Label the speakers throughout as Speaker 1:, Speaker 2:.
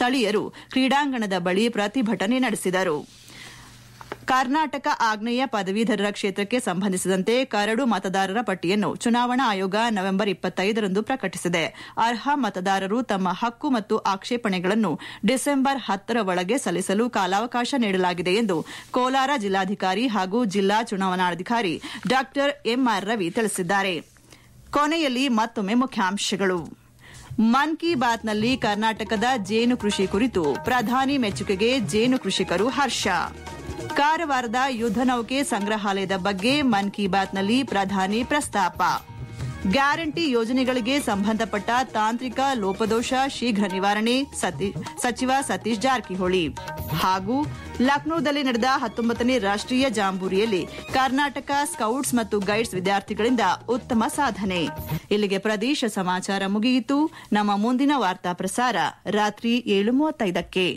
Speaker 1: ಸ್ಥಳೀಯರು ಕ್ರೀಡಾಂಗಣದ ಬಳಿ ಪ್ರತಿಭಟನೆ ನಡೆಸಿದರು ಕರ್ನಾಟಕ ಆಗ್ನೇಯ ಪದವೀಧರರ ಕ್ಷೇತ್ರಕ್ಕೆ ಸಂಬಂಧಿಸಿದಂತೆ ಕರಡು ಮತದಾರರ ಪಟ್ಟಿಯನ್ನು ಚುನಾವಣಾ ಆಯೋಗ ನವೆಂಬರ್ ಇಪ್ಪತ್ತೈದರಂದು ಪ್ರಕಟಿಸಿದೆ ಅರ್ಹ ಮತದಾರರು ತಮ್ಮ ಹಕ್ಕು ಮತ್ತು ಆಕ್ಷೇಪಣೆಗಳನ್ನು ಡಿಸೆಂಬರ್ ಹತ್ತರ ಒಳಗೆ ಸಲ್ಲಿಸಲು ಕಾಲಾವಕಾಶ ನೀಡಲಾಗಿದೆ ಎಂದು ಕೋಲಾರ ಜಿಲ್ಲಾಧಿಕಾರಿ ಹಾಗೂ ಜಿಲ್ಲಾ ಚುನಾವಣಾಧಿಕಾರಿ ಡಾ ಎಂಆರ್ ರವಿ ತಿಳಿಸಿದ್ದಾರೆ ಕೊನೆಯಲ್ಲಿ ಮತ್ತೊಮ್ಮೆ ಮುಖ್ಯಾಂಶಗಳು ಮನ್ ಕಿ ಬಾತ್ನಲ್ಲಿ ಕರ್ನಾಟಕದ ಜೇನು ಕೃಷಿ ಕುರಿತು ಪ್ರಧಾನಿ ಮೆಚ್ಚುಗೆಗೆ ಜೇನು ಕೃಷಿಕರು ಹರ್ಷ ಕಾರವಾರದ ಯುದ್ಧ ನೌಕೆ ಸಂಗ್ರಹಾಲಯದ ಬಗ್ಗೆ ಮನ್ ಕಿ ಬಾತ್ನಲ್ಲಿ ಪ್ರಧಾನಿ ಪ್ರಸ್ತಾಪ ಗ್ಯಾರಂಟಿ ಯೋಜನೆಗಳಿಗೆ ಸಂಬಂಧಪಟ್ಟ ತಾಂತ್ರಿಕ ಲೋಪದೋಷ ಶೀಘ್ರ ನಿವಾರಣೆ ಸಚಿವ ಸತೀಶ್ ಜಾರಕಿಹೊಳಿ ಹಾಗೂ ಲಕ್ನೋದಲ್ಲಿ ನಡೆದ ಹತ್ತೊಂಬತ್ತನೇ ರಾಷ್ಟೀಯ ಜಾಂಬೂರಿಯಲ್ಲಿ ಕರ್ನಾಟಕ ಸ್ಕೌಟ್ಸ್ ಮತ್ತು ಗೈಡ್ಸ್ ವಿದ್ಯಾರ್ಥಿಗಳಿಂದ ಉತ್ತಮ ಸಾಧನೆ ಇಲ್ಲಿಗೆ ಪ್ರದೇಶ ಸಮಾಚಾರ ಮುಗಿಯಿತು ನಮ್ಮ ಮುಂದಿನ ವಾರ್ತಾ ಪ್ರಸಾರ ರಾತ್ರಿ ಏಳು ಮೂವತ್ತೈದಕ್ಕೆ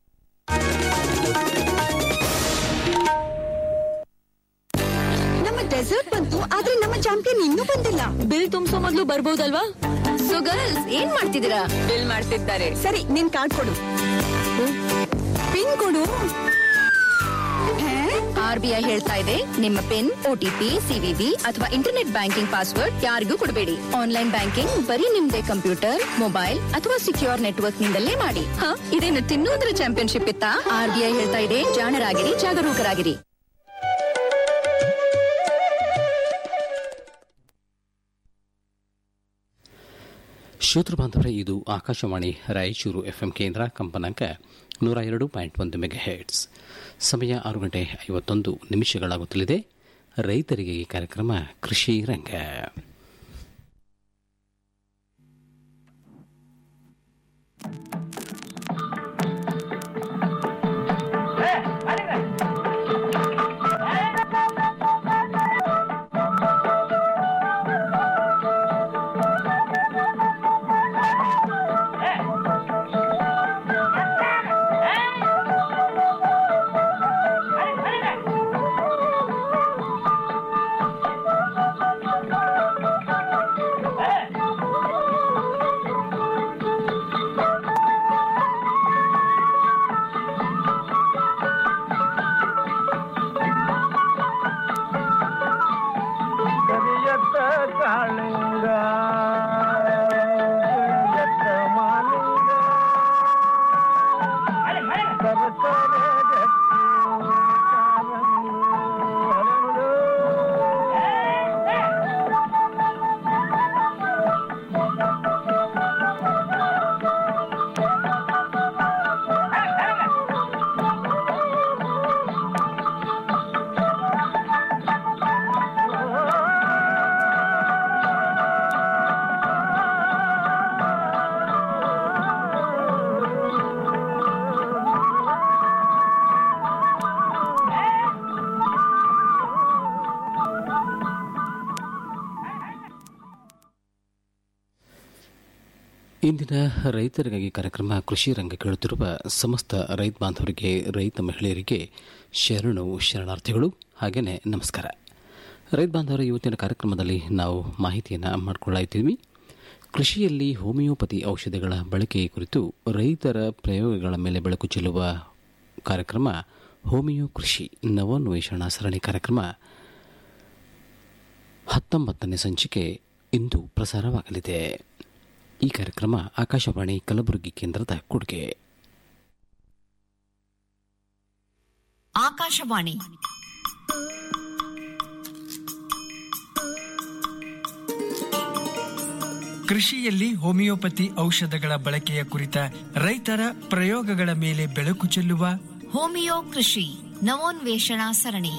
Speaker 2: ನಮ್ಮ ಡೆಸರ್ಟ್ ಬಂತು ಆದ್ರೆ ನಮ್ಮ ಚಾಂಪಿಯನ್ ಇನ್ನೂ ಬಂದಿಲ್ಲ
Speaker 3: ಬಿಲ್ ತುಂಬಿಸೋ ಮೊದಲು ಬರ್ಬೋದಲ್ವಾ
Speaker 2: ಸೊ ಗರ್ಲ್ಸ್ ಏನ್ ಮಾಡ್ತಿದ್ದೀರಾ
Speaker 3: ಬಿಲ್ ಮಾಡ್ತಿದ್ದಾರೆ
Speaker 2: ಸರಿ ನಿನ್ ಕಾರ್ಡ್ ಕೊಡು ಪಿನ್ ಕೊಡು ಆರ್ ಬಿ ಐ ಹೇಳ್ತಾ ಇದೆ ನಿಮ್ಮ ಪಿನ್ ಓಟಿಪಿ ಸಿವಿವಿ ಅಥವಾ ಇಂಟರ್ನೆಟ್ ಬ್ಯಾಂಕಿಂಗ್ ಪಾಸ್ವರ್ಡ್ ಯಾರಿಗೂ ಕೊಡಬೇಡಿ ಆನ್ಲೈನ್ ಬ್ಯಾಂಕಿಂಗ್ ಬರೀ ನಿಮ್ದೇ ಕಂಪ್ಯೂಟರ್ ಮೊಬೈಲ್ ಅಥವಾ ಸಿಕ್ಯೂರ್ ನೆಟ್ವರ್ಕ್ ನಿಂದಲೇ ಮಾಡಿ ಹ ಇದೇನು ತಿನ್ನೋದ್ರ ಚಾಂಪಿಯನ್ಶಿಪ್ ಇತ್ತಾ ಆರ್ ಬಿ ಐ ಹೇಳ್ತಾ ಇದೆ ಜಾಣರಾಗಿರಿ ಜಾಗರೂಕರಾಗಿರಿ
Speaker 4: ಶ್ರೋತೃ ಬಾಂಧವರೇ ಇದು ಆಕಾಶವಾಣಿ ರಾಯಚೂರು ಎಫ್ಎಂ ಕೇಂದ್ರ ಕಂಪನಾಂಕ ನೂರ ಎರಡು ಪಾಯಿಂಟ್ ಒಂದು ಮೆಗಾ ಹೆಡ್ಸ್ ಸಮಯ ಆರು ಗಂಟೆ ಐವತ್ತೊಂದು ನಿಮಿಷಗಳಾಗುತ್ತಲಿದೆ ರೈತರಿಗೆ ಈ ಕಾರ್ಯಕ್ರಮ ಕೃಷಿ ರಂಗ
Speaker 5: ಕರಿಯತ್ತ ಕಾಳಿಂಗ ಕರಿಯತ್ತ ಮಾಲಿಂಗ ಸರಸರ ಗಟ್ಟಿ ಕಾಲಂಗಿ ಹರಳು.
Speaker 4: ಇಂದಿನ ರೈತರಿಗಾಗಿ ಕಾರ್ಯಕ್ರಮ ಕೃಷಿ ರಂಗ ಕೇಳುತ್ತಿರುವ ಸಮಸ್ತ ರೈತ ಬಾಂಧವರಿಗೆ ರೈತ ಮಹಿಳೆಯರಿಗೆ ಶರಣು ಶರಣಾರ್ಥಿಗಳು ಹಾಗೆಯೇ ನಮಸ್ಕಾರ ರೈತ ಬಾಂಧವರ ಇವತ್ತಿನ ಕಾರ್ಯಕ್ರಮದಲ್ಲಿ ನಾವು ಮಾಹಿತಿಯನ್ನು ಮಾಡಿಕೊಳ್ಳಾಯಿದ್ದೀವಿ ಕೃಷಿಯಲ್ಲಿ ಹೋಮಿಯೋಪತಿ ಔಷಧಿಗಳ ಬಳಕೆ ಕುರಿತು ರೈತರ ಪ್ರಯೋಗಗಳ ಮೇಲೆ ಬೆಳಕು ಚೆಲ್ಲುವ ಕಾರ್ಯಕ್ರಮ ಹೋಮಿಯೋ ಕೃಷಿ ನವೋನ್ವೇಷಣಾ ಸರಣಿ ಕಾರ್ಯಕ್ರಮ ಹತ್ತೊಂಬತ್ತನೇ ಸಂಚಿಕೆ ಇಂದು ಪ್ರಸಾರವಾಗಲಿದೆ ಈ ಕಾರ್ಯಕ್ರಮ ಆಕಾಶವಾಣಿ ಕಲಬುರಗಿ ಕೇಂದ್ರದ ಕೊಡುಗೆ
Speaker 6: ಆಕಾಶವಾಣಿ
Speaker 7: ಕೃಷಿಯಲ್ಲಿ ಹೋಮಿಯೋಪತಿ ಔಷಧಗಳ ಬಳಕೆಯ ಕುರಿತ ರೈತರ ಪ್ರಯೋಗಗಳ ಮೇಲೆ ಬೆಳಕು ಚೆಲ್ಲುವ
Speaker 6: ಹೋಮಿಯೋ ಕೃಷಿ ನವೋನ್ವೇಷಣಾ ಸರಣಿ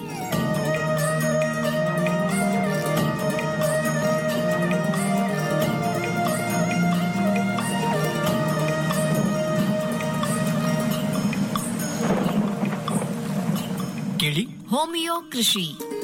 Speaker 7: ಕೇಳಿ
Speaker 6: ಹೋಮಿಯೋ ಕೃಷಿ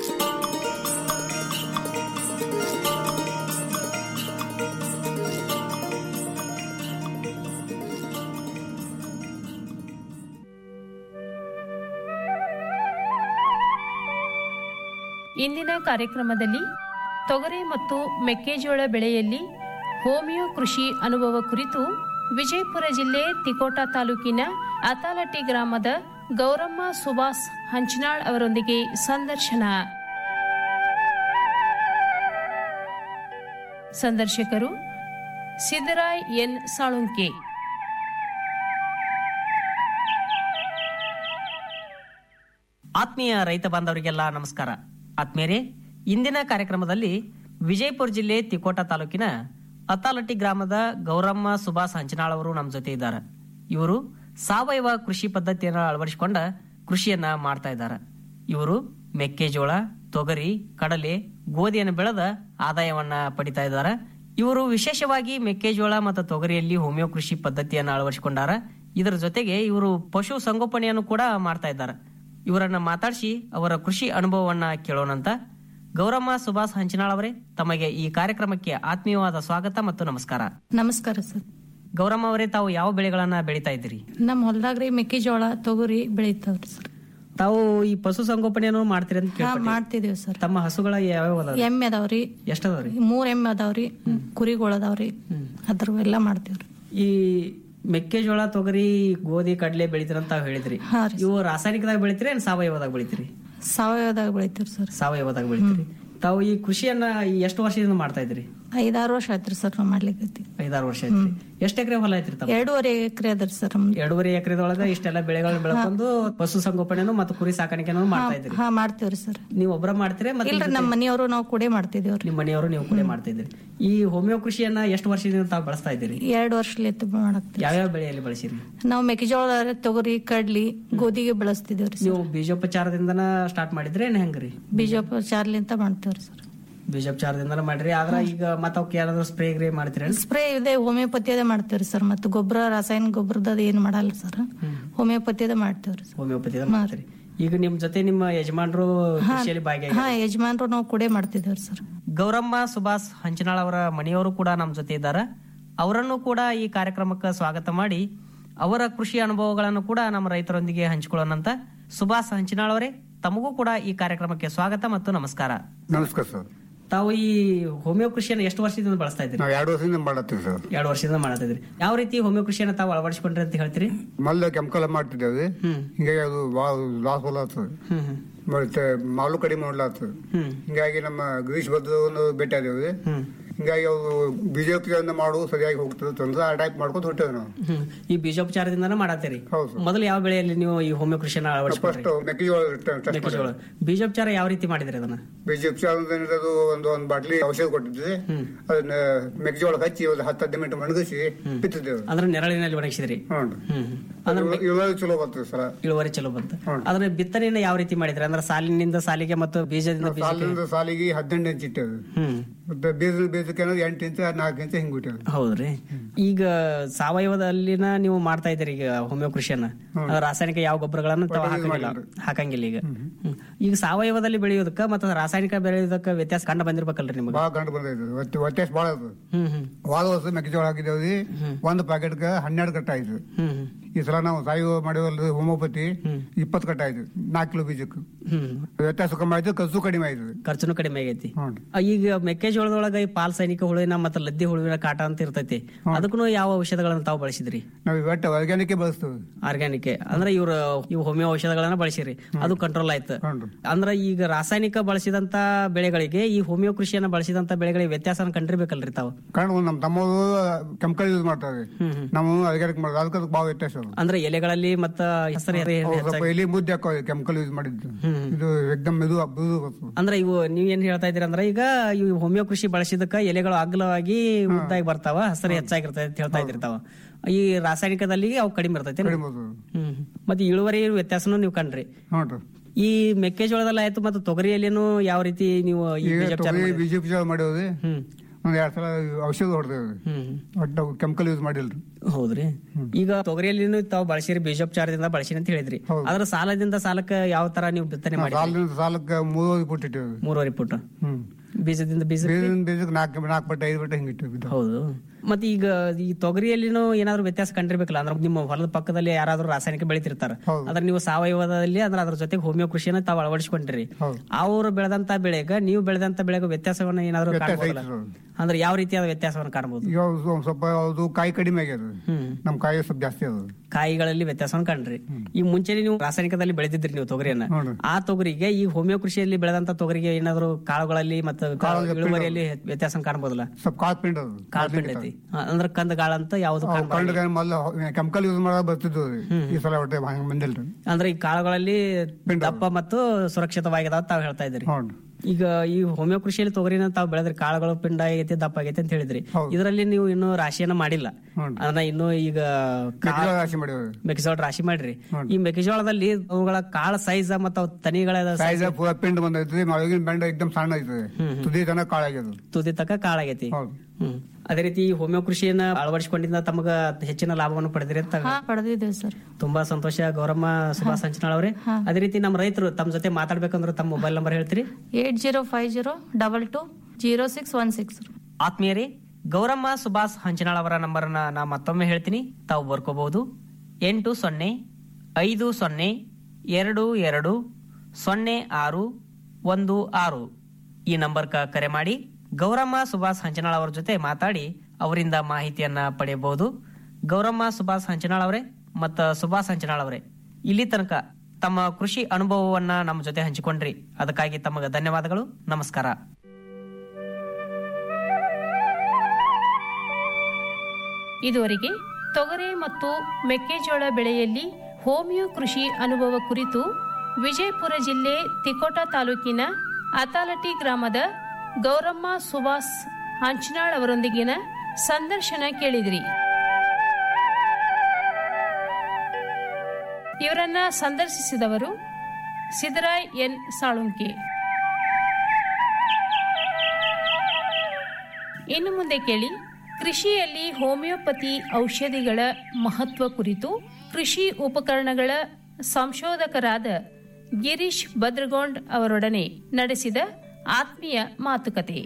Speaker 8: ಇಂದಿನ ಕಾರ್ಯಕ್ರಮದಲ್ಲಿ ತೊಗರಿ ಮತ್ತು ಮೆಕ್ಕೆಜೋಳ ಬೆಳೆಯಲ್ಲಿ ಹೋಮಿಯೋ ಕೃಷಿ ಅನುಭವ ಕುರಿತು ವಿಜಯಪುರ ಜಿಲ್ಲೆ ತಿಕೋಟ ತಾಲೂಕಿನ ಅತಾಲಟ್ಟಿ ಗ್ರಾಮದ ಗೌರಮ್ಮ ಸುಭಾಸ್ ಹಂಚನಾಳ್ ಅವರೊಂದಿಗೆ ಸಂದರ್ಶನ ಸಂದರ್ಶಕರು ಸಿದ್ದರಾಯ್ ಎನ್ ಸಾಳುಂಕೆ
Speaker 9: ಆತ್ಮೀಯ ರೈತ ಬಾಂಧವರಿಗೆಲ್ಲ ನಮಸ್ಕಾರ ಆತ್ಮೀಯರೇ ಇಂದಿನ ಕಾರ್ಯಕ್ರಮದಲ್ಲಿ ವಿಜಯಪುರ ಜಿಲ್ಲೆ ತಿಕೋಟ ತಾಲೂಕಿನ ಅತ್ತಾಲಟ್ಟಿ ಗ್ರಾಮದ ಗೌರಮ್ಮ ಸುಭಾಸ್ ಹಂಚನಾಳ್ ಅವರು ನಮ್ಮ ಜೊತೆ ಇದ್ದಾರೆ ಇವರು ಸಾವಯವ ಕೃಷಿ ಪದ್ಧತಿಯನ್ನು ಅಳವಡಿಸಿಕೊಂಡ ಕೃಷಿಯನ್ನ ಮಾಡ್ತಾ ಇದ್ದಾರೆ ಇವರು ಮೆಕ್ಕೆಜೋಳ ತೊಗರಿ ಕಡಲೆ ಗೋಧಿಯನ್ನು ಬೆಳೆದ ಆದಾಯವನ್ನ ಪಡಿತಾ ಇದ್ದಾರೆ ಇವರು ವಿಶೇಷವಾಗಿ ಮೆಕ್ಕೆಜೋಳ ಮತ್ತು ತೊಗರಿಯಲ್ಲಿ ಹೋಮಿಯೋ ಕೃಷಿ ಪದ್ಧತಿಯನ್ನು ಅಳವಡಿಸಿಕೊಂಡಾರ ಇದರ ಜೊತೆಗೆ ಇವರು ಪಶು ಸಂಗೋಪನೆಯನ್ನು ಕೂಡ ಮಾಡ್ತಾ ಇದ್ದಾರೆ ಇವರನ್ನ ಮಾತಾಡಿಸಿ ಅವರ ಕೃಷಿ ಅನುಭವವನ್ನ ಕೇಳೋಣಂತ ಗೌರಮ್ಮ ಸುಭಾಸ್ ಹಂಚನಾಳ್ ಅವರೇ ತಮಗೆ ಈ ಕಾರ್ಯಕ್ರಮಕ್ಕೆ ಆತ್ಮೀಯವಾದ ಸ್ವಾಗತ ಮತ್ತು ನಮಸ್ಕಾರ
Speaker 10: ನಮಸ್ಕಾರ ಸರ್
Speaker 9: ಗೌರಮ್ಮ ಅವರೇ ತಾವು ಯಾವ ಬೆಳೆಗಳನ್ನ ಬೆಳೀತಾ ಇದ್ದೀರಿ
Speaker 10: ನಮ್ಮ ಹೊಲದಾಗ್ರಿ ಮೆಕ್ಕೆಜೋಳ ತೊಗರಿ ಬೆಳಿತಾವ್ರಿ ಸರ್
Speaker 9: ತಾವು ಈ ಪಶು ಸಂಗೋಪನೆಯನ್ನು ಮಾಡ್ತೀರಿ ಅಂತ
Speaker 10: ಹಾ
Speaker 9: ಕೇಳ್ಪಟ್ಟೆ.
Speaker 10: ಮಾಡ್ತಿದೀವಿ ಸರ್
Speaker 9: ತಮ್ಮ ಹಸುಗಳ ಯಾವ್ಯಾವ ಅದಾವ್ರಿ?
Speaker 10: ಎಮ್ಮೆ ಅದಾವ್ರಿ
Speaker 9: ಎಷ್ಟದಾವ್ರಿ
Speaker 10: ಮೂರ್ ಎಮ್ಮೆ ಅದಾವ್ರಿ ಕುರಿಗಳು ಅದಾವ್ರಿ ಅದ್ರ ಎಲ್ಲ ಮಾಡ್ತೀವ್ರಿ
Speaker 9: ಈ ಮೆಕ್ಕೆಜೋಳ ತೊಗರಿ ಗೋಧಿ ಕಡಲೆ ಬೆಳಿತೀರ ಅಂತ ತಾವು ಹೇಳಿದ್ರಿ
Speaker 10: ಹಾ ರೀ
Speaker 9: ಇವು ರಾಸಾಯನಿಕದಾಗ ಬೆಳಿತೀರಿ ಏನ್ ಸಾವಯವದಾಗ ಬೆಳಿತೀರಿ
Speaker 10: ಸಾವಯವದಾಗ ಬೆಳಿತೀವ್ರಿ ಸರ್
Speaker 9: ಸಾವಯವದಾಗ ಬೆಳಿತೀರಿ ತಾವು ಈ ಕೃಷಿಯನ್ನ ಈ ಎಷ್ಟು ವರ್ಷದಿಂದ ಮಾಡ್ತಾ ಇದ್ರಿ
Speaker 10: ಐದಾರು ವರ್ಷ ಆಯ್ತ್ರಿ ಸರ್ ನಾವು ಮಾಡ್ಲಿಕ್ಕೆ
Speaker 9: ಐದಾರು ವರ್ಷ ಐತ್ರಿ ಎಷ್ಟ್ ಎಕರೆ ಹೊಲ ಐತ್ರಿ ತಾವು
Speaker 10: ಎರಡೂವರೆ ಎಕರೆ ಅದ್ರಿ ಸರ್ ನಮ್ದು
Speaker 9: ಎರಡೂವರೆ ಎಕರೆದೊಳಗ ಇಷ್ಟೆಲ್ಲ ಬೆಳೆಗಳನ್ನ ಬೆಳ್ಕೊಂಡು ಪಶು ಸಂಗೋಪನೆಯನ್ನು ಮತ್ತು ಕುರಿ ಸಾಕಾಣಿಕೆನೂ ಮಾಡ್ತಾ ಇದ್ರಿ
Speaker 10: ಹಾ ಮಾಡ್ತೀವ್ರಿ ಸರ್
Speaker 9: ನೀವು ಒಬ್ಬರ ಮಾಡ್ತೀರಿ ಮತ್ತೆ
Speaker 10: ಇಲ್ರಿ ನಮ್ಮ ಮನೆಯವರು ನಾವು ಕೂಡೆ ಮಾಡ್ತಿದೀವ್ರಿ
Speaker 9: ನಿಮ್ಮ ಮನೆಯವರು ನೀವು ಕೂಡ ಮಾಡ್ತಾ ಇದ್ರಿ ಈ ಹೋಮಿಯೋ ಕೃಷಿಯನ್ನ ಎಷ್ಟು ವರ್ಷದಿಂದ ತಾವು ಬಳಸ್ತಾ ಇದ್ದೀರಿ
Speaker 10: ಎರಡು ವರ್ಷಲಿತ್ತು ಮಾಡಕ್ತಿವಿ
Speaker 9: ಯಾವ್ಯಾವ ಬೆಳೆಯಲ್ಲಿ ಬಳಸಿರಿ
Speaker 10: ನಾವು ಮೆಕ್ಕೆಜೋಳ ತೊಗರಿ ಕಡ್ಲಿ ಗೋಧಿಗೆ ಬಳಸ್ತಿದೀವ್ರಿ ಸರ್
Speaker 9: ನೀವು ಬೀಜೋಪಚಾರದಿಂದನ ಸ್ಟಾರ್ಟ್ ಮಾಡಿದ್ರೆ ಏನ್ ಹೆಂಗ್ರಿ
Speaker 10: ಬೀಜೋಪಚಾರಲಿಂತ ಮಾಡ್ತೀವ್ರಿ ಸರ್
Speaker 9: ಬೀಜೋಪಚಾರದಿಂದನ ಮಾಡ್ರಿ ಆದ್ರ ಈಗ ಮತ್ತ ಅವಕ್ಕೆ ಯಾರಾದ್ರೂ ಸ್ಪ್ರೇ ಗ್ರೇ ಮಾಡ್ತೀರಿ
Speaker 10: ಸ್ಪ್ರೇ ಇದೆ ಹೋಮಿಯೋಪತಿ ಅದೇ ಮಾಡ್ತೀವ್ರಿ ಸರ್ ಮತ್ತೆ ಗೊಬ್ಬರ ರಾಸಾಯನಿಕ ಗೊಬ್ಬರದ ಏನ್ ಮಾಡಲ್ಲ ಸರ್ ಹೋಮಿಯೋಪತಿ ಅದೇ ಮಾಡ್ತೀವ್ರಿ ಸರ್
Speaker 9: ಹೋಮಿಯೋಪತಿ ಮಾಡ್ತೀರಿ ಈಗ ನಿಮ್ ಜೊತೆ ನಿಮ್ಮ ಯಜಮಾನರು ಕೃಷಿಯಲ್ಲಿ ಭಾಗಿಯಾಗಿ
Speaker 10: ಹಾ ಯಜಮಾನ್ರು ನಾವು ಕೂಡೆ ಮಾಡ್ತಿದ್ದೇವ್ರಿ ಸರ್
Speaker 9: ಗೌರಮ್ಮ ಸುಭಾಸ್ ಹಂಚನಾಳ್ ಅವರ ಮನೆಯವರು ಕೂಡ ನಮ್ಮ ಜೊತೆ ಇದ್ದಾರೆ ಅವರನ್ನು ಕೂಡ ಈ ಕಾರ್ಯಕ್ರಮಕ್ಕೆ ಸ್ವಾಗತ ಮಾಡಿ ಅವರ ಕೃಷಿ ಅನುಭವಗಳನ್ನು ಕೂಡ ನಮ್ಮ ರೈತರೊಂದಿಗೆ ಹಂಚಿಕೊಳ್ಳೋಣಂತ ಸುಭಾಸ್ ಹಂಚಿನಾಳ್ ಅವರೇ ತಮಗೂ ಕೂಡ ಈ ಕಾರ್ಯಕ್ರಮಕ್ಕೆ ಸ್ವಾಗತ ಮತ್ತು ನಮಸ್ಕಾರ
Speaker 11: ನಮಸ್ಕಾರ ಸರ್
Speaker 9: ತಾವು ಈ ಹೋಮಿಯೋ ಕೃಷಿಯನ್ನು ಎಷ್ಟು ವರ್ಷದಿಂದ ಬಳಸ್ತಾ ಇದ್ದೀರಿ
Speaker 11: ನಾವು ಎರಡು ವರ್ಷದಿಂದ ಮಾಡತ್ತೀವಿ ಸರ್
Speaker 9: ಎರಡು ವರ್ಷದಿಂದ ಮಾಡ್ತಾ ಇದ್ರಿ ಯಾವ ರೀತಿ ಹೋಮಿಯೋ ಕೃಷಿಯನ್ನು ತಾವು ಅಳವಡಿಸಿಕೊಂಡ್ರಿ ಅಂತ ಹೇಳ್ತೀರಿ
Speaker 11: ಮೊದಲು ಕೆಮಿಕಲ್ ಮಾಡ್ತಿದ್ದೇವೆ ಹಿಂಗಾಗಿ ಅದು ಭಾಳ ಲಾಸ್ ಹೋಲ ಆಗ್ತದೆ ಮತ್ತೆ ಮಾಲು ಕಡಿಮೆ ಮಾಡ್ಲಾಗ್ತದೆ ಹಿಂಗಾಗಿ ನಮ್ಮ ಗಿರೀಶ್ ಬದ್ದು ಒಂದು ಭೇಟಿ ಆದೇವಿ ಹಿಂಗಾಗಿ ಅವು ಬೀಜೋಪಚಾರದಿಂದ ಮಾಡು ಸರಿಯಾಗಿ ಹೋಗ್ತದೆ ತಂದ್ರೆ ಆ ಟೈಪ್ ಮಾಡ್ಕೊಂಡು ಹೊಟ್ಟೇವೆ ನಾವು
Speaker 9: ಹ್ಮ್. ಈ ಬೀಜೋಪಚಾರದಿಂದನೇ ಮಾಡತ್ತೀರಿ ಮೊದಲು ಯಾವ ಬೆಳೆಯಲ್ಲಿ ನೀವು ಈ ಹೋಮಿಯೋ ಕೃಷಿಯನ್ನು ಅಳವಡಿಸಿಕೊಂಡ್ರಿ
Speaker 11: ಫಸ್ಟ್ ಮೆಕ್ಕೆಜೋಳ ಟೆಸ್ಟ್
Speaker 9: ಮೆಕ್ಕೆಜೋಳ ಬೀಜೋಪಚಾರ ಯಾವ ರೀತಿ ಮಾಡಿದ್ರಿ ಅದನ್ನ
Speaker 11: ಬೀಜೋಪಚಾರದಿಂದ ಅದು ಒಂದು ಒಂದು ಬಾಟ್ಲಿ ಔಷಧ ಕೊಟ್ಟಿದ್ದೆ ಅದನ್ನ ಮೆಕ್ಕೆಜೋಳ ಹಚ್ಚಿ ಒಂದು ಹತ್ತು ಹದಿನೈದು ಮಿನಿಟ್ ಒಣಗಿಸಿ ಬಿತ್ತಿದ್ದೇವೆ
Speaker 9: ಅಂದ್ರೆ ನೆರಳಿನಲ್ಲಿ ಒಣಗಿಸಿದ್ರಿ
Speaker 11: ಹ್ಞೂ ಇಳುವರಿ ಚಲೋ ಬರ್ತದೆ ಸರ್
Speaker 9: ಇಳುವರಿ ಚಲೋ ಬಂತ ಅದ್ರ ಬಿತ್ತನೆಯನ್ನ ಯಾವ ರೀತಿ ಮಾಡಿದ್ರಿ ಅಂದ್ರೆ ಸಾಲಿನಿಂದ ಸಾಲಿಗೆ ಮತ್ತು ಬೀಜದಿಂದ ಬೀಜಕ್ಕೆ
Speaker 11: ಸಾಲಿನಿಂದ ಸಾಲಿಗೆ ಹದಿನೆಂಟು ಇಂಚ್ ಇಟ್ಟೇವೆ
Speaker 9: ಹ್ಮ್
Speaker 11: ಮತ್ತೆ ಬೀಜ ಬೀಜಕ್ಕೆ ಅನ್ನೋದು ಎಂಟು ಇಂಚ್ ನಾಲ್ಕು ಇಂಚ್ ಹಿಂಗ್ ಬಿಟ್ಟೇವೆ
Speaker 9: ಹೌದ್ರಿ ಈಗ ಸಾವಯವದಲ್ಲಿನ ನೀವು ಮಾಡ್ತಾ ಇದ್ದೀರಿ ಈಗ ಹೋಮಿಯೋ ಕೃಷಿಯನ್ನ ಅದು ರಾಸಾಯನಿಕ ಯಾವ ಗೊಬ್ಬರಗಳನ್ನು ತಾವು ಹಾಕಂಗಿಲ್ಲ ಹಾಕಂಗಿಲ್ಲ ಈಗ ಹ್ಮ್. ಈಗ ಸಾವಯವದಲ್ಲಿ ಬೆಳೆಯೋದಕ್ಕ ಮತ್ತು ರಾಸಾಯನಿಕ ಬೆಳೆಯೋದಕ್ಕ ವ್ಯತ್ಯಾಸ ಕಂಡು ಬಂದಿರ್ಬೇಕಲ್ರಿ ನಿಮಗೆ
Speaker 11: ಭಾಳ ಕಂಡು ಬಂದೈತೆ ಒಟ್ಟು ವ್ಯತ್ಯಾಸ ಭಾಳ ಅದು
Speaker 9: ಹ್ಮ್ ಹ್ಮ್
Speaker 11: ವಾದ ವರ್ಷ ಮೆಕ್ಕೆಜೋಳ ಹಾಕಿದ್ದೇವ್ರಿ ಒಂದು ಪ್ಯಾಕೆಟ್ಗೆ ಹನ್ನೆರಡು ಕಟ್ಟ ಆಯ್ತು
Speaker 9: ಹ್ಮ್
Speaker 11: ಈ ಸಲ ನಾವು ಸಾಯಿವ ಮಾಡಿವಲ್ರಿ ಹೋಮಿಯೋಪತಿ ಇಪ್ಪತ್ತು ಕಟ್ಟ ಆಯ್ತು ನಾಲ್ಕು ಕಿಲೋ ಬೀಜಕ್ಕೆ
Speaker 9: ಹ್ಮ್
Speaker 11: ವ್ಯತ್ಯಾಸ ಕಮ್ಮಿ ಆಯ್ತು ಖರ್ಚು ಕಡಿಮೆ ಆಯ್ತು
Speaker 9: ಖರ್ಚುನು ಕಡಿಮೆ ಆಗೈತಿ ಆ, ಈಗ ಮೆಕ್ಕೆಜೋಳದೊಳಗ ಈ ಪಾಲ್ ಸೈನಿಕ ಹುಳುವಿನ ಮತ್ತು ಲದ್ದಿ ಹುಳುವಿನ ಕಾಟ ಅಂತ ಇರ್ತೈತಿ ಅದಕ್ಕೂ ಯಾವ ಔಷಧಗಳನ್ನ ತಾವು ಬಳಸಿದ್ರಿ
Speaker 11: ನಾವು ಇವತ್ತು ಆರ್ಗ್ಯಾನಿಕ್ ಬಳಸ್ತೇವೆ
Speaker 9: ಆರ್ಗ್ಯಾನಿಕ್ ಅಂದ್ರೆ ಇವ್ರ ಇವು ಹೋಮಿಯೋ ಔಷಧಗಳನ್ನ ಬಳಸಿರಿ ಅದು ಕಂಟ್ರೋಲ್ ಆಯ್ತು ಅಂದ್ರೆ ಈಗ ರಾಸಾಯನಿಕ ಬಳಸಿದಂತ ಬೆಳೆಗಳಿಗೆ ಈ ಹೋಮಿಯೋ ಕೃಷಿಯನ್ನ ಬಳಸಿದಂತ ಬೆಳೆಗಳಿಗೆ ವ್ಯತ್ಯಾಸ ಕಂಡಿರ್ಬೇಕಲ್ರಿ ತಾವು
Speaker 11: ಕಾರಣ ನಮ್ಮ ತಮ್ಮವರು ಕೆಮಿಕಲ್ ಯೂಸ್ ಮಾಡ್ತಾರೆ ನಾವು ಆರ್ಗ್ಯಾನಿಕ್ ಮಾಡೋದು ಅದಕ್ಕೆ ಅದಕ್ಕೆ ಭಾಳ ವ್ಯತ್ಯಾಸ ಅದು
Speaker 9: ಅಂದ್ರೆ ಎಲೆಗಳಲ್ಲಿ ಮತ್ತ ಹೆಸರು
Speaker 11: ಅವು ಸ್ವಲ್ಪ ಎಲ್ಲಿ ಮುದ್ದೆ ಹಾಕೋ ಕೆಮಿಕಲ್ ಯೂಸ್ ಮಾಡಿದ್ದು ಇದು ಎಕ್ದಮ್ ಇದು ಇದು ಬರ್ತದೆ
Speaker 9: ಅಂದ್ರೆ ಇವು ನೀವ್ ಏನ್ ಹೇಳ್ತಾ ಇದೀರ ಅಂದ್ರೆ ಈಗ ಈ ಹೋಮಿಯೋ ಕೃಷಿ ಬಳಸಿದಕ್ಕ ಎಲೆಗಳು ಅಗಲವಾಗಿ ಉದ್ದಾಗಿ ಬರ್ತಾವ ಹಸರು ಹೆಚ್ಚಾಗಿರ್ತೈತೆ ಅಂತ ಹೇಳ್ತಾ ಇದ್ರಿ ತಾವ ಈ ರಾಸಾಯನಿಕದಲ್ಲಿ ಅವು ಕಡಿಮೆ ಇರ್ತೈತೆ ಹ್ಮ್ ಮತ್ತೆ ಇಳುವರಿ ವ್ಯತ್ಯಾಸನು ನೀವು ಕಂಡ್ರಿ
Speaker 11: ನೋಡ್ರಿ
Speaker 9: ಈ ಮೆಕ್ಕೆಜೋಳದಲ್ಲಿ ಆಯ್ತು ಮತ್ತು ತೊಗರಿಯಲ್ಲಿನೂ ಯಾವ ರೀತಿ ನೀವು ಈ
Speaker 11: ಈಗ
Speaker 9: ಬೀಜೋಪಚಾರ
Speaker 11: ತೊಗರಿ
Speaker 9: ಮಾಡಿದ್ರಿ?
Speaker 11: ಬೀಜೋಪಚಾರ ಮಾಡೇವ್ರಿ ಒಂದ್ ಎರಡ್ ಸಲ ಔಷಧ ಹೊಡೆದೇವ್ರಿ ಒಟ್ಟು ಕೆಮಿಕಲ್ ಯೂಸ್ ಮಾಡಿಲ್ರಿ
Speaker 9: ಹೌದ್ರಿ ಈಗ ತೊಗರಿಯಲ್ಲಿನೂ ತಾವು ಬಳಸಿರಿ ಬೀಜೋಪಚಾರದಿಂದ ಬಳಸಿರಿ ಅಂತ ಹೇಳಿದ್ರಿ ಅದ್ರ ಸಾಲದಿಂದ ಸಾಲಕ್ಕ ಯಾವ ತರ ನೀವು ಬಿತ್ತನೆ ಮಾಡಿ
Speaker 11: ಸಾಲಿನಿಂದ ಸಾಲಕ್ಕೆ ಮೂರುವರೆ ಫುಟ್ ಇಟ್ಟೇವ್ರಿ
Speaker 9: ಮೂರುವರೆ ಫುಟ್
Speaker 11: ಹ್ಮ್
Speaker 9: ಬೀಜದಿಂದ ಬೀಜ
Speaker 11: ಬೀಜದಿಂದ ಬೀಜಕ್ಕೆ ನಾಲ್ಕು ನಾಲ್ಕು ಬಟ್ಟೆ ಐದು ಬಟ್ಟೆ ಹಿಂಗಿಟ್ಟು
Speaker 9: ಹೌದು ಮತ್ತೆ ಈಗ ಈ ತೊಗರಿಯಲ್ಲಿನೂ ಏನಾದ್ರು ವ್ಯತ್ಯಾಸ ಕಂಡಿರ್ಬೇಕಲ್ಲ ಅಂದ್ರೆ ನಿಮ್ಮ ಹೊಲದ ಪಕ್ಕದಲ್ಲಿ ಯಾರಾದ್ರೂ ರಾಸಾಯನಿಕ ಬೆಳಿತಿರ್ತಾರ ಅದ್ರ ನೀವು ಸಾವಯವದಲ್ಲಿ ಅಂದ್ರೆ ಅದ್ರ ಜೊತೆಗೆ ಹೋಮಿಯೋ ಕೃಷಿಯನ್ನ ತಾವು ಅಳವಡಿಸ್ಕೊಂಡಿರಿ ಅವ್ರು ಬೆಳೆದಂತ ಬೆಳೆಗ ನೀವು ಬೆಳೆದಂತ ಬೆಳೆಗ ವ್ಯತ್ಯಾಸವನ್ನ ಏನಾದ್ರು
Speaker 11: ವ್ಯತ್ಯಾಸ
Speaker 9: ಕಾಣ್ಬೋದಲ್ಲ?
Speaker 11: ಐತಿ
Speaker 9: ಅಂದ್ರೆ ಯಾವ ರೀತಿಯಾದ ವ್ಯತ್ಯಾಸವನ್ನು ಕಾಣಬಹುದು
Speaker 11: ಈಗ ಅದು ಒಂದ್ ಸ್ವಲ್ಪ ಅದು ಕಾಯಿ ಕಡಿಮೆ ಆಗ್ಯದ ನಮ್ ಕಾಯಿ ಸ್ವಲ್ಪ ಜಾಸ್ತಿ ಅದ
Speaker 9: ಕಾಯಿಗಳಲ್ಲಿ ವ್ಯತ್ಯಾಸವನ್ನು ಕಂಡ್ರಿ ಈ ಮುಂಚೆ ನೀವು ರಾಸಾಯನಿಕದಲ್ಲಿ ಬೆಳೆದಿದ್ರಿ ನೀವು ತೊಗರಿಯನ್ನ ಆ ತೊಗರಿಗೆ ಈ ಹೋಮಿಯೋ ಕೃಷಿಯಲ್ಲಿ ಬೆಳೆದಂತ ತೊಗರಿಗೆ ಏನಾದ್ರು ಕಾಳುಗಳಲ್ಲಿ ಮತ್ತು ಇಳುವರಿಯಲ್ಲಿ ವ್ಯತ್ಯಾಸ ಕಾಣಬಹುದಲ್ಲ
Speaker 11: ಸ್ವಲ್ಪ ಕಾಳು ಪಿಂಡ್ ಅದು
Speaker 9: ಕಾಳು ಪಿಂಡ್ ಐತಿ ಆ, ಅಂದ್ರೆ ಕಂದ ಗಾಳ ಅಂತ ಯಾವ್ದು
Speaker 11: ಅವು ಕಂಡು ಮೊದಲು ಕೆಮಿಕಲ್ ಯೂಸ್ ಮಾಡೋ ಬರ್ತಿದ್ವು ರೀ. ಈ ಸಲ ಒಟ್ಟೆ ಹಂಗ ಬಂದಿಲ್ರಿ
Speaker 9: ಅಂದ್ರೆ ಈ ಕಾಳುಗಳಲ್ಲಿ ದಪ್ಪ ಮತ್ತು ಸುರಕ್ಷಿತವಾಗಿದೆ ಅಂತ ತಾವು ಹೇಳ್ತಾ ಇದ್ರಿ ಈಗ ಈ ಹೋಮಿಯೋ ಕೃಷಿಯಲ್ಲಿ ತೊಗರಿನ ತಾವು ಬೆಳೆದ್ರಿ ಕಾಳುಗಳು ಪಿಂಡ ಆಗೈತಿ ದಪ್ಪ ಆಗೈತಿ ಅಂತ ಹೇಳಿದ್ರಿ ಇದರಲ್ಲಿ ನೀವು ಇನ್ನು ರಾಶಿಯನ್ನ ಮಾಡಿಲ್ಲ ಅಂದ್ರೆ ಇನ್ನು ಈಗ ಕಾ-
Speaker 11: ಮೆಕ್ಕೆಜೋಳ ರಾಶಿ ಮಾಡಿವ್ರಿ.
Speaker 9: ಮೆಕ್ಕೆಜೋಳ ರಾಶಿ ಮಾಡ್ರಿ ಈ ಮೆಕ್ಕೆಜೋಳದಲ್ಲಿ ಅವುಗಳ ಕಾಳ ಸೈಜ್ ಮತ್ತು ಅವು ತನಿಗಳ
Speaker 11: ಸೈಜ್ ಪೂರ ಪಿಂಡ್ ಬಂದೈತಿ ಒಳಗಿನ ಬೆಂಡ ಎಕ್ದಮ್ ಸಣ್ಣ ಐತಿ ತುದಿ ತನಕ ಕಾಳಾಗ್ಯದ
Speaker 9: ತುದಿ ತಕ ಕಾಳಾಗೈತಿ ಹ್ಮ್ ಅದೇ ರೀತಿ ಈ ಹೋಮಿಯೋ ಕೃಷಿಯನ್ನ ಅಳವಡಿಸಿಕೊಂಡಿಂದ ತಮಗ ಹೆಚ್ಚಿನ ಲಾಭವನ್ನು ಪಡೆದಿರಿ ಅಂತ
Speaker 10: ಹಾ ಪಡೆದಿದ್ದೇವೆ ಸರ್
Speaker 9: ತುಂಬಾ ಸಂತೋಷ ಗೌರಮ್ಮ ಸುಭಾಷ್ ಹಂಚನಾಳ್ ಅವರೇ ಅದೇ ರೀತಿ ನಮ್ಮ ರೈತರು ತಮ್ಮ ಜೊತೆ ಮಾತಾಡ್ಬೇಕಂದ್ರೆ ತಮ್ಮ ಮೊಬೈಲ್ ನಂಬರ್ ಹೇಳ್ತೀರಿ
Speaker 10: eight zero five zero double two zero six one six
Speaker 9: ಆತ್ಮೀಯರೇ ಗೌರಮ್ಮ ಸುಭಾಷ್ ಹಂಚನಾಳ್ ಅವರ ನಂಬರ್ನ ನಾ ಮತ್ತೊಮ್ಮೆ ಹೇಳ್ತೀನಿ ತಾವು ಬರ್ಕೋಬಹುದು ಎಂಟು ಸೊನ್ನೆ ಐದು ಸೊನ್ನೆ ಎರಡು ಎರಡು ಸೊನ್ನೆ ಆರು ಒಂದು ಆರು ಈ ನಂಬರ್ಕ ಕರೆ ಮಾಡಿ ಗೌರಮ್ಮ ಸುಭಾಷ್ ಹಂಚನಾಳ್ ಅವರ ಜೊತೆ ಮಾತಾಡಿ ಅವರಿಂದ ಮಾಹಿತಿಯನ್ನ ಪಡೆಯಬಹುದು ಗೌರಮ್ಮ ಸುಭಾಷ್ ಹಂಚನಾಳ್ ಅವರೇ ಮತ್ತ ಸುಭಾಷ್ ಹಂಚನಾಳ್ ಅವರೇ ಇಲ್ಲಿ ತನಕ ತಮ್ಮ ಕೃಷಿ ಅನುಭವವನ್ನ ನಮ್ಮ ಜೊತೆ ಹಂಚಿಕೊಂಡ್ರಿ ಅದಕ್ಕಾಗಿ ತಮಗೆ ಧನ್ಯವಾದಗಳು ನಮಸ್ಕಾರ
Speaker 8: ಇದುವರೆಗೆ ತೊಗರೆ ಮತ್ತು ಮೆಕ್ಕೆಜೋಳ ಬೆಳೆಯಲ್ಲಿ ಹೋಮಿಯೋ ಕೃಷಿ ಅನುಭವ ಕುರಿತು ವಿಜಯಪುರ ಜಿಲ್ಲೆ ತಿಕೋಟ ತಾಲೂಕಿನ ಅತಾಲಟಿ ಗ್ರಾಮದ ಗೌರಮ್ಮ ಸುಭಾಸ್ ಹಂಚನಾಳ್ ಅವರೊಂದಿಗಿನ ಸಂದರ್ಶನ ಕೇಳಿದ್ರಿ ಇವರನ್ನ ಸಂದರ್ಶಿಸಿದವರು ಸಿದ್ದರಾಯ್ ಎನ್ ಸಾಳುಂಕೆ ಇನ್ನು ಮುಂದೆ ಕೇಳಿ ಕೃಷಿಯಲ್ಲಿ ಹೋಮಿಯೋಪತಿ ಔಷಧಿಗಳ ಮಹತ್ವ ಕುರಿತು ಕೃಷಿ ಉಪಕರಣಗಳ ಸಂಶೋಧಕರಾದ ಗಿರೀಶ್ ಭದ್ರಗೊಂಡ್ ಅವರೊಡನೆ ನಡೆಸಿದ ಆತ್ಮೀಯ ಮಾತುಕತೆ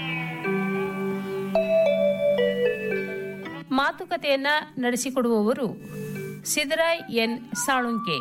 Speaker 8: ಮಾತುಕತೆಯನ್ನ ನಡೆಸಿಕೊಡುವವರು ಸಿದ್ದರಾಯ್ ಎನ್ ಸಾಳುಂಕೆ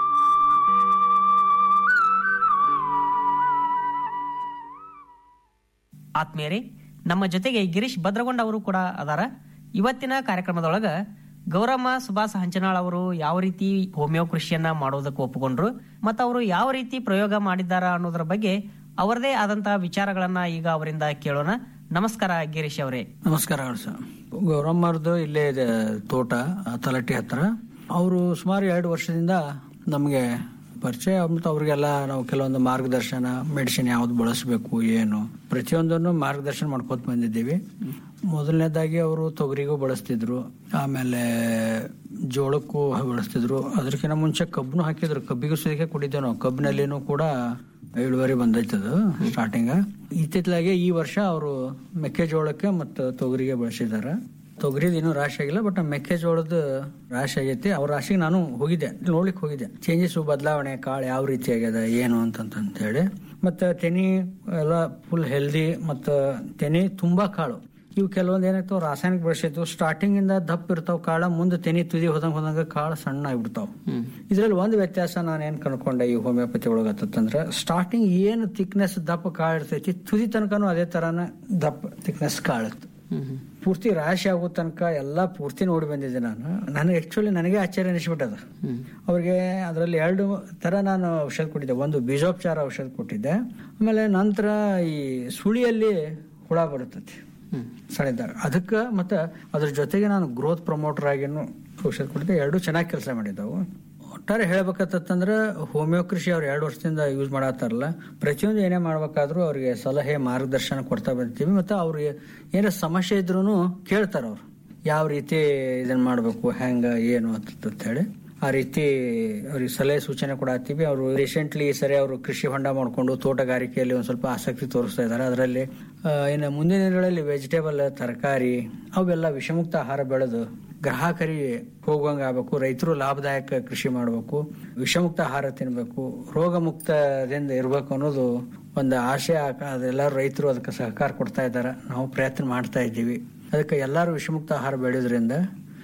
Speaker 9: ಆತ್ಮೀಯರೇ ನಮ್ಮ ಜೊತೆಗೆ ಗಿರೀಶ್ ಭದ್ರಗೊಂಡ ಅವರು ಕೂಡ ಅದಾರ ಇವತ್ತಿನ ಕಾರ್ಯಕ್ರಮದೊಳಗ ಗೌರಮ್ಮ ಸುಭಾಷ್ ಹಂಚನಾಳ್ ಅವರು ಯಾವ ರೀತಿ ಹೋಮಿಯೋ ಕೃಷಿಯನ್ನ ಮಾಡೋದಕ್ಕೆ ಒಪ್ಪಿಕೊಂಡ್ರು ಮತ್ತು ಅವರು ಯಾವ ರೀತಿ ಪ್ರಯೋಗ ಮಾಡಿದ್ದಾರ ಅನ್ನೋದ್ರ ಬಗ್ಗೆ ಅವರದೇ ಆದಂತಹ ವಿಚಾರಗಳನ್ನ ಈಗ ಅವರಿಂದ ಕೇಳೋಣ ನಮಸ್ಕಾರ ಗಿರೀಶ್ ಅವರೇ
Speaker 12: ನಮಸ್ಕಾರಗಳು ಸರ್ ಗೌರಮ್ಮರ್ದು ಇಲ್ಲೇ ಇದೆ ತೋಟ ತಲಟ್ಟಿ ಹತ್ರ ಅವರು ಸುಮಾರು ಎರಡು ವರ್ಷದಿಂದ ನಮಗೆ ಪರಿಚಯ ಮತ್ತು ಅವ್ರಿಗೆಲ್ಲ ನಾವು ಕೆಲವೊಂದು ಮಾರ್ಗದರ್ಶನ ಮೆಡಿಸಿನ್ ಯಾವ್ದು ಬಳಸಬೇಕು ಏನು ಪ್ರತಿಯೊಂದನ್ನು ಮಾರ್ಗದರ್ಶನ ಮಾಡ್ಕೋತ ಬಂದಿದ್ದೀವಿ ಮೊದಲನೇದಾಗಿ ಅವರು ತೊಗರಿಗೂ ಬಳಸ್ತಿದ್ರು ಆಮೇಲೆ ಜೋಳಕ್ಕೂ ಬಳಸ್ತಿದ್ರು ಅದಕ್ಕಿಂತ ಮುಂಚೆ ಕಬ್ಬನು ಹಾಕಿದ್ರು ಕಬ್ಬಿಗೂ ಸದ್ಯಕ್ಕೆ ಕುಡಿದ್ದೇವೆ ನಾವು ಕಬ್ಬಿನಲ್ಲಿನೂ ಕೂಡ ಇಳುವರಿ ಬಂದೈತದು ಸ್ಟಾರ್ಟಿಂಗ್ ಇತ್ತಿತ್ತಲಾಗೆ ಈ ವರ್ಷ ಅವರು ಮೆಕ್ಕೆಜೋಳಕ್ಕೆ ಮತ್ತು ತೊಗರಿಗೆ ಬಳಸಿದಾರೆ ತೊಗರಿದ ಇನ್ನೂ ರಾಶಿ ಆಗಿಲ್ಲ ಬಟ್ ಮೆಕ್ಕೆಜೋಳದ ರಾಶಿ ಆಗೈತಿ ಅವ್ರ ರಾಶಿಗೆ ನಾನು ಹೋಗಿದ್ದೆ ನೋಡ್ಲಿಕ್ಕೆ ಹೋಗಿದ್ದೆ ಚೇಂಜಸ್ ಬದಲಾವಣೆ ಕಾಳು ಯಾವ ರೀತಿ ಆಗ್ಯದ ಏನು ಅಂತಂತ ಹೇಳಿ ಮತ್ತು ತೆನಿ ಎಲ್ಲ ಫುಲ್ ಹೆಲ್ದಿ ಮತ್ತು ತೆನಿ ತುಂಬಾ ಕಾಳು ಇವು ಕೆಲವೊಂದು ಏನಾಗ್ತಾವ ರಾಸಾಯನಿಕ ಬಳಸಿದ್ವು ಸ್ಟಾರ್ಟಿಂಗ್ ಇಂದ ದಪ್ಪ ಇರ್ತಾವ ಕಾಳ ಮುಂದೆ ತೆನಿ ತುದಿ ಹೋದಂಗ ಹೋದಂಗ ಕಾಳು ಸಣ್ಣ ಆಗ್ಬಿಡ್ತಾವ ಇದ್ರಲ್ಲಿ ಒಂದು ವ್ಯತ್ಯಾಸ ನಾನು ಏನ್ ಕಂಡ್ಕೊಂಡೆ ಈ ಹೋಮಿಯೋಪತಿ ಒಳಗತ್ತಂದ್ರ ಸ್ಟಾರ್ಟಿಂಗ್ ಏನು ಥಿಕ್ನೆಸ್ ದಪ್ಪ ಕಾಳು ಇರ್ತೈತಿ ತುದಿ ತನಕನೂ ಅದೇ ತರಾನ ದಪ್ಪ ಥಿಕ್ನೆಸ್ ಕಾಳಿತ್ತು ಪೂರ್ತಿ ರಾಶಿ ಆಗೋ ತನಕ ಎಲ್ಲ ಪೂರ್ತಿ ನೋಡಿ ಬಂದಿದ್ದೆ ನಾನು ನನಗೆ ಆಕ್ಚುಲಿ ನನಗೆ ಆಶ್ಚರ್ಯ ಅನಿಸ್ಬಿಟ್ಟದ ಅವ್ರಿಗೆ ಅದರಲ್ಲಿ ಎರಡು ತರ ನಾನು ಔಷಧ ಕೊಟ್ಟಿದ್ದೆ ಒಂದು ಬೀಜೋಪಚಾರ ಔಷಧ ಕೊಟ್ಟಿದ್ದೆ ಆಮೇಲೆ ನಂತರ ಈ ಸುಳಿಯಲ್ಲಿ ಹುಳ ಬರುತ್ತೈತಿ ಸಣಿದಾಗ ಅದಕ್ಕೆ ಮತ್ತೆ ಅದ್ರ ಜೊತೆಗೆ ನಾನು ಗ್ರೋತ್ ಪ್ರಮೋಟರ್ ಆಗಿನೂ ಔಷಧ ಕೊಟ್ಟಿದ್ದೆ ಎರಡು ಚೆನ್ನಾಗಿ ಕೆಲಸ ಮಾಡಿದ್ದವು ಒಟ್ಟಾರೆ ಹೇಳ್ಬೇಕತ್ತಂದ್ರೆ ಹೋಮಿಯೋ ಕೃಷಿ ಅವ್ರು ಎರಡು ವರ್ಷದಿಂದ ಯೂಸ್ ಮಾಡತ್ತಾರಲ್ಲ ಪ್ರತಿಯೊಂದು ಏನೇ ಮಾಡ್ಬೇಕಾದ್ರೂ ಅವ್ರಿಗೆ ಸಲಹೆ ಮಾರ್ಗದರ್ಶನ ಕೊಡ್ತಾ ಬರ್ತೀವಿ ಮತ್ತೆ ಅವ್ರಿಗೆ ಏನೇ ಸಮಸ್ಯೆ ಇದ್ರೂ ಕೇಳ್ತಾರ ಅವ್ರು ಯಾವ ರೀತಿ ಇದನ್ನ ಮಾಡಬೇಕು ಹೆಂಗ ಏನು ಅಂತ ಹೇಳಿ ಆ ರೀತಿ ಅವ್ರಿಗೆ ಸಲಹೆ ಸೂಚನೆ ಕೊಡತ್ತೀವಿ ಅವರು ರೀಸೆಂಟ್ಲಿ ಸರಿ ಅವರು ಕೃಷಿ ಹೊಂಡ ಮಾಡಿಕೊಂಡು ತೋಟಗಾರಿಕೆಯಲ್ಲಿ ಒಂದು ಸ್ವಲ್ಪ ಆಸಕ್ತಿ ತೋರಿಸ್ತಾ ಇದ್ದಾರೆ ಅದರಲ್ಲಿ ಇನ್ನು ಮುಂದಿನ ದಿನಗಳಲ್ಲಿ ವೆಜಿಟೇಬಲ್ ತರಕಾರಿ ಅವೆಲ್ಲ ವಿಷಮುಕ್ತ ಆಹಾರ ಬೆಳೆದು ಗ್ರಾಹಕರಿಗೆ ಹೋಗುವಂಗ ಆಗ್ಬೇಕು ರೈತರು ಲಾಭದಾಯಕ ಕೃಷಿ ಮಾಡಬೇಕು ವಿಷಮುಕ್ತ ಆಹಾರ ತಿನ್ಬೇಕು ರೋಗ ಮುಕ್ತದಿಂದ ಇರಬೇಕು ಅನ್ನೋದು ಒಂದು ಆಶೆ ಅದೆಲ್ಲರೂ ರೈತರು ಅದಕ್ಕೆ ಸಹಕಾರ ಕೊಡ್ತಾ ಇದ್ದಾರೆ ನಾವು ಪ್ರಯತ್ನ ಮಾಡ್ತಾ ಇದ್ದೀವಿ ಅದಕ್ಕೆ ಎಲ್ಲರೂ ವಿಷಮುಕ್ತ ಆಹಾರ ಬೆಳೆಯೋದ್ರಿಂದ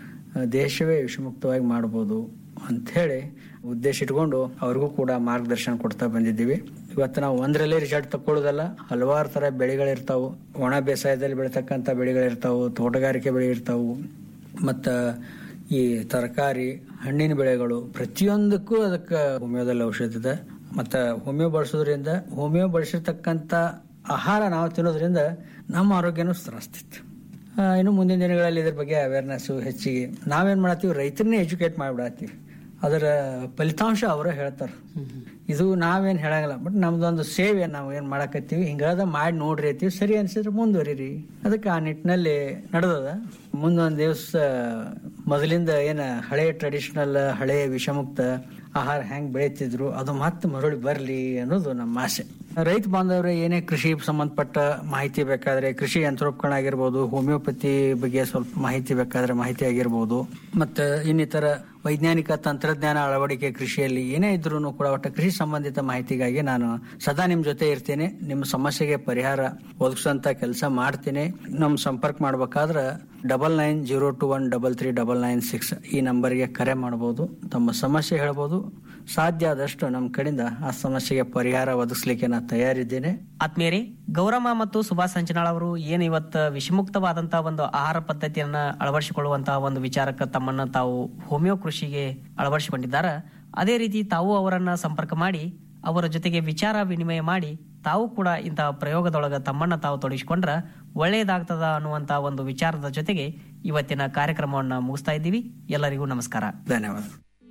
Speaker 12: ದೇಶವೇ ವಿಷಮುಕ್ತವಾಗಿ ಮಾಡ್ಬೋದು ಅಂಥೇಳಿ ಉದ್ದೇಶ ಇಟ್ಕೊಂಡು ಅವ್ರಿಗೂ ಕೂಡ ಮಾರ್ಗದರ್ಶನ ಕೊಡ್ತಾ ಬಂದಿದ್ದೀವಿ ಇವತ್ತು ನಾವು ಒಂದರಲ್ಲೇ ರಿಸಲ್ಟ್ ತಕೊಳ್ಳೋದಲ್ಲ ಹಲವಾರು ಥರ ಬೆಳೆಗಳಿರ್ತಾವು ಒಣ ಬೇಸಾಯದಲ್ಲಿ ಬೆಳೀತಕ್ಕಂಥ ಬೆಳೆಗಳಿರ್ತಾವು ತೋಟಗಾರಿಕೆ ಬೆಳೆ ಇರ್ತಾವು ಮತ್ತು ಈ ತರಕಾರಿ ಹಣ್ಣಿನ ಬೆಳೆಗಳು ಪ್ರತಿಯೊಂದಕ್ಕೂ ಅದಕ್ಕೆ ಹೋಮಿಯೋದಲ್ಲಿ ಔಷಧ ಇದೆ ಮತ್ತು ಹೋಮಿಯೋ ಬಳಸೋದ್ರಿಂದ ಹೋಮಿಯೋ ಬಳಸಿರ್ತಕ್ಕಂಥ ಆಹಾರ ನಾವು ತಿನ್ನೋದ್ರಿಂದ ನಮ್ಮ ಆರೋಗ್ಯನೂ ಸುಧಾರಿಸ್ತಿತ್ತು ಆ, ಇನ್ನು ಮುಂದಿನ ದಿನಗಳಲ್ಲಿ ಇದ್ರ ಬಗ್ಗೆ ಅವೇರ್ನೆಸ್ಸು ಹೆಚ್ಚಿಗೆ ನಾವೇನು ಮಾಡತ್ತೀವಿ ರೈತರನ್ನೇ ಎಜುಕೇಟ್ ಮಾಡಿಬಿಡತ್ತೀವಿ ಅದರ ಫಲಿತಾಂಶ ಅವರೇ ಹೇಳ್ತಾರೆ ಇದು ನಾವೇನು ಹೇಳಂಗಿಲ್ಲ ಬಟ್ ನಮ್ದೊಂದು ಸೇವೆ ನಾವು ಏನು ಮಾಡಕತ್ತೀವಿ ಹಿಂಗಾದ ಮಾಡಿ ನೋಡ್ರಿ ಅಂತೀವಿ ಸರಿ ಅನ್ಸಿದ್ರೆ ಮುಂದುವರಿರಿ ಅದಕ್ಕೆ ಆ ನಿಟ್ಟಿನಲ್ಲಿ ನಡೆದದ ಮುಂದೊಂದು ದಿವಸ ಮೊದಲಿಂದ ಏನು ಹಳೆ ಟ್ರೆಡಿಷನಲ್ ಹಳೆ ವಿಷಮುಕ್ತ ಆಹಾರ ಹೆಂಗ್ ಬೆಳೀತಿದ್ರು ಅದು ಮತ್ತೆ ಮರಳಿ ಬರಲಿ ಅನ್ನೋದು ನಮ್ಮ ಆಸೆ ರೈತ ಬಾಂಧವ್ರೆ ಏನೇ ಕೃಷಿ ಸಂಬಂಧಪಟ್ಟ ಮಾಹಿತಿ ಬೇಕಾದ್ರೆ ಕೃಷಿ ಯಂತ್ರೋಪಕರಣ ಆಗಿರ್ಬೋದು ಹೋಮಿಯೋಪತಿ ಬಗ್ಗೆ ಸ್ವಲ್ಪ ಮಾಹಿತಿ ಬೇಕಾದ್ರೆ ಮಾಹಿತಿ ಆಗಿರ್ಬೋದು ಮತ್ತು ಇನ್ನಿತರ ವೈಜ್ಞಾನಿಕ ತಂತ್ರಜ್ಞಾನ ಅಳವಡಿಕೆ ಕೃಷಿಯಲ್ಲಿ ಏನೇ ಇದ್ರೂ ಕೂಡ ಒಟ್ಟು ಕೃಷಿ ಸಂಬಂಧಿತ ಮಾಹಿತಿಗಾಗಿ ನಾನು ಸದಾ ನಿಮ್ಮ ಜೊತೆ ಇರ್ತೇನೆ ನಿಮ್ಮ ಸಮಸ್ಯೆಗೆ ಪರಿಹಾರ ಒದಗಿಸೋಂಥ ಕೆಲಸ ಮಾಡ್ತೀನಿ ನಮ್ಮ ಸಂಪರ್ಕ ಮಾಡ್ಬೇಕಾದ್ರೆ double nine zero two one double three double nine six ಈ ನಂಬರ್ಗೆ ಕರೆ ಮಾಡ್ಬೋದು ತಮ್ಮ ಸಮಸ್ಯೆ ಹೇಳ್ಬೋದು ಸಾಧ್ಯ ಆದಷ್ಟು ನಮ್ಮ ಕಡೆಯಿಂದ ಆ ಸಮಸ್ಯೆಗೆ ಪರಿಹಾರ ಒದಗಿಸ್ಲಿಕ್ಕೆ ನಾನು ತಯಾರಿದ್ದೇನೆ
Speaker 9: ಆತ್ಮೀಯರೇ ಗೌರಮ್ಮ ಮತ್ತು ಸುಭಾಷ್ ಸಂಚನಾಳ್ ಅವರು ಏನು ಇವತ್ತು ವಿಷಮುಕ್ತವಾದಂತಹ ಒಂದು ಆಹಾರ ಪದ್ಧತಿಯನ್ನ ಅಳವಡಿಸಿಕೊಳ್ಳುವಂತಹ ಒಂದು ವಿಚಾರಕ್ಕೆ ತಮ್ಮನ್ನ ತಾವು ಹೋಮಿಯೋ ಕೃಷಿಗೆ ಅಳವಡಿಸಿಕೊಂಡಿದ್ದಾರೆ ಅದೇ ರೀತಿ ತಾವು ಅವರನ್ನ ಸಂಪರ್ಕ ಮಾಡಿ ಅವರ ಜೊತೆಗೆ ವಿಚಾರ ವಿನಿಮಯ ಮಾಡಿ ತಾವು ಕೂಡ ಇಂತಹ ಪ್ರಯೋಗದೊಳಗ ತಮ್ಮನ್ನ ತಾವು ತೊಡಗಿಸಿಕೊಂಡ್ರ ಒಳ್ಳೆಯದಾಗ್ತದ ಅನ್ನುವಂತಹ ಒಂದು ವಿಚಾರದ ಜೊತೆಗೆ ಇವತ್ತಿನ ಕಾರ್ಯಕ್ರಮವನ್ನ ಮುಗಿಸ್ತಾ ಇದ್ದೀವಿ ಎಲ್ಲರಿಗೂ ನಮಸ್ಕಾರ
Speaker 12: ಧನ್ಯವಾದ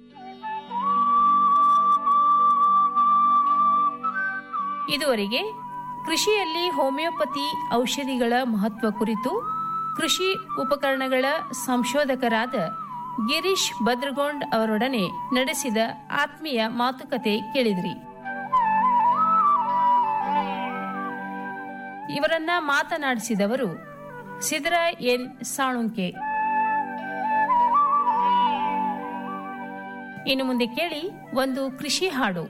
Speaker 8: ಇದುವರೆಗೆ ಕೃಷಿಯಲ್ಲಿ ಹೋಮಿಯೋಪತಿ ಔಷಧಿಗಳ ಮಹತ್ವ ಕುರಿತು ಕೃಷಿ ಉಪಕರಣಗಳ ಸಂಶೋಧಕರಾದ ಗಿರೀಶ್ ಭದ್ರಗೊಂಡ್ ಅವರೊಡನೆ ನಡೆಸಿದ ಆತ್ಮೀಯ ಮಾತುಕತೆ ಕೇಳಿದ್ರಿ ಇವರನ್ನ ಮಾತನಾಡಿಸಿದವರು ಸಿದ್ದರ ಎನ್ ಸಾಳುಂಕೆ ಇನ್ನು ಮುಂದೆ ಕೇಳಿ ಒಂದು ಕೃಷಿ ಹಾಡು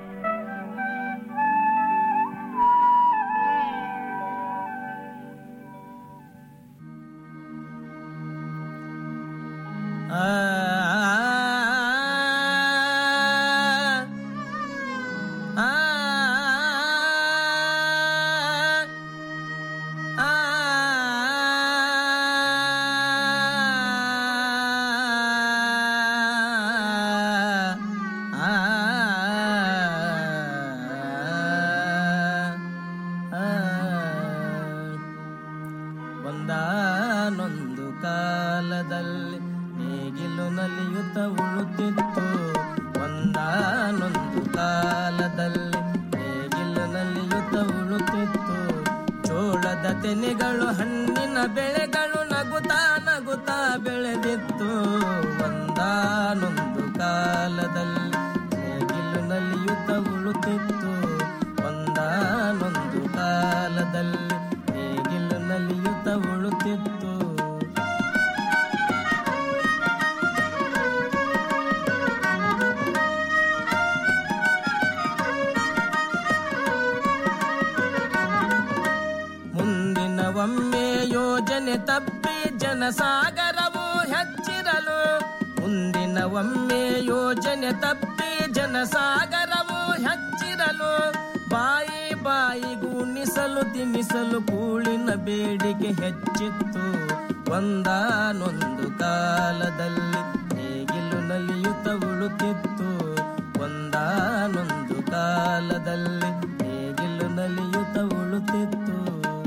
Speaker 13: ಒಂದಾನೊಂದು ಕಾಲದಲ್ಲಿ ನೇಗಿಲು ನಲಿಯುತ್ತ ಉಳುತ್ತಿತ್ತು ಒಂದಾನೊಂದು ಕಾಲದಲ್ಲಿ ನೇಗಿಲು ನಲಿಯುತ್ತ ಉಳುತ್ತಿತ್ತು ಚೋಳದ ತೆನೆಗಳು ಹಣ್ಣಿನ ಬೆಳೆಗಳು ನಗುತ್ತಾ ನಗುತ್ತಾ ಬೆಳೆದಿತ್ತು ಒಂದಾನೊಂದು ಕಾಲದಲ್ಲಿ ನೇಗಿಲು ನಲಿಯುತ್ತ ಉಳುತ್ತಿತ್ತು ಒಂದಾನೊಂದು ಕಾಲದಲ್ಲಿ ನೇಗಿಲು ನಲಿಯುತ್ತ ಉಳುತ್ತಿತ್ತು ಮುಂದಿನ ಒಮ್ಮೆ ಯೋಜನೆ ತಪ್ಪಿ ಜನಸಾಗರವು ಹೆಚ್ಚಿರಲು ಮುಂದಿನ ಒಮ್ಮೆ ಯೋಜನೆ ತಪ್ಪಿ ಜನಸಾಗರವು ಹೆಚ್ಚಿರಲು ಬಾಯಿ ಬಾಯಿ ಗುಣಿಸಲು ತಿನ್ನಿಸಲು ಕೂಳಿನ ಬೇಡಿಕೆ ಹೆಚ್ಚಿತ್ತು ಒಂದಾನೊಂದು ಕಾಲದಲ್ಲಿ ನೇಗಿಲು ನಲಿಯುತ್ತ ಉಳುತ್ತಿತ್ತು ಒಂದಾನೊಂದು ಕಾಲದಲ್ಲಿ ನೇಗಿಲು ನಲಿಯುತ್ತ ಉಳುತ್ತಿತ್ತು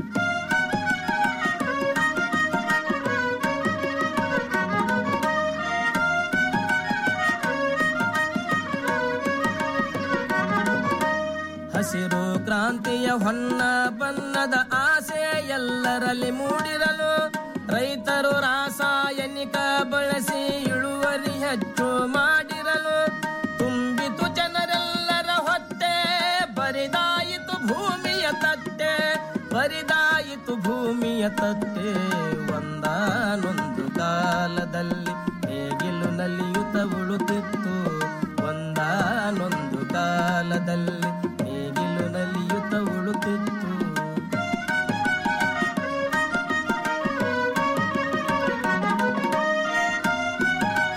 Speaker 13: ಹಸಿರು ಕ್ರಾಂತಿಯ ಹೊನ್ನ ಬಣ್ಣದ ಆಸೆ ಎಲ್ಲರಲ್ಲಿ ಮೂಡಿರಲು ರೈತರು ರಾಸಾಯನಿಕ ಬಳಸಿ ಇಳುವರಿ ಹೆಚ್ಚು ಮಾಡಿರಲು ತುಂಬಿತು ಜನರೆಲ್ಲರ ಹೊಟ್ಟೆ ಬರಿದಾಯಿತು ಭೂಮಿಯ ತಟ್ಟೆ ಬರಿದಾಯಿತು ಭೂಮಿಯ ತಟ್ಟೆ ಒಂದಾನೊಂದು ಕಾಲದಲ್ಲಿ ನೇಗಿಲು ನಲಿಯುತ್ತ ಉಳುತ್ತಿತ್ತು ಒಂದಾನೊಂದು ಕಾಲದಲ್ಲಿ ನೇಗಿಲು ನಲಿಯುತ್ತ ಉಳುತ್ತಿತ್ತು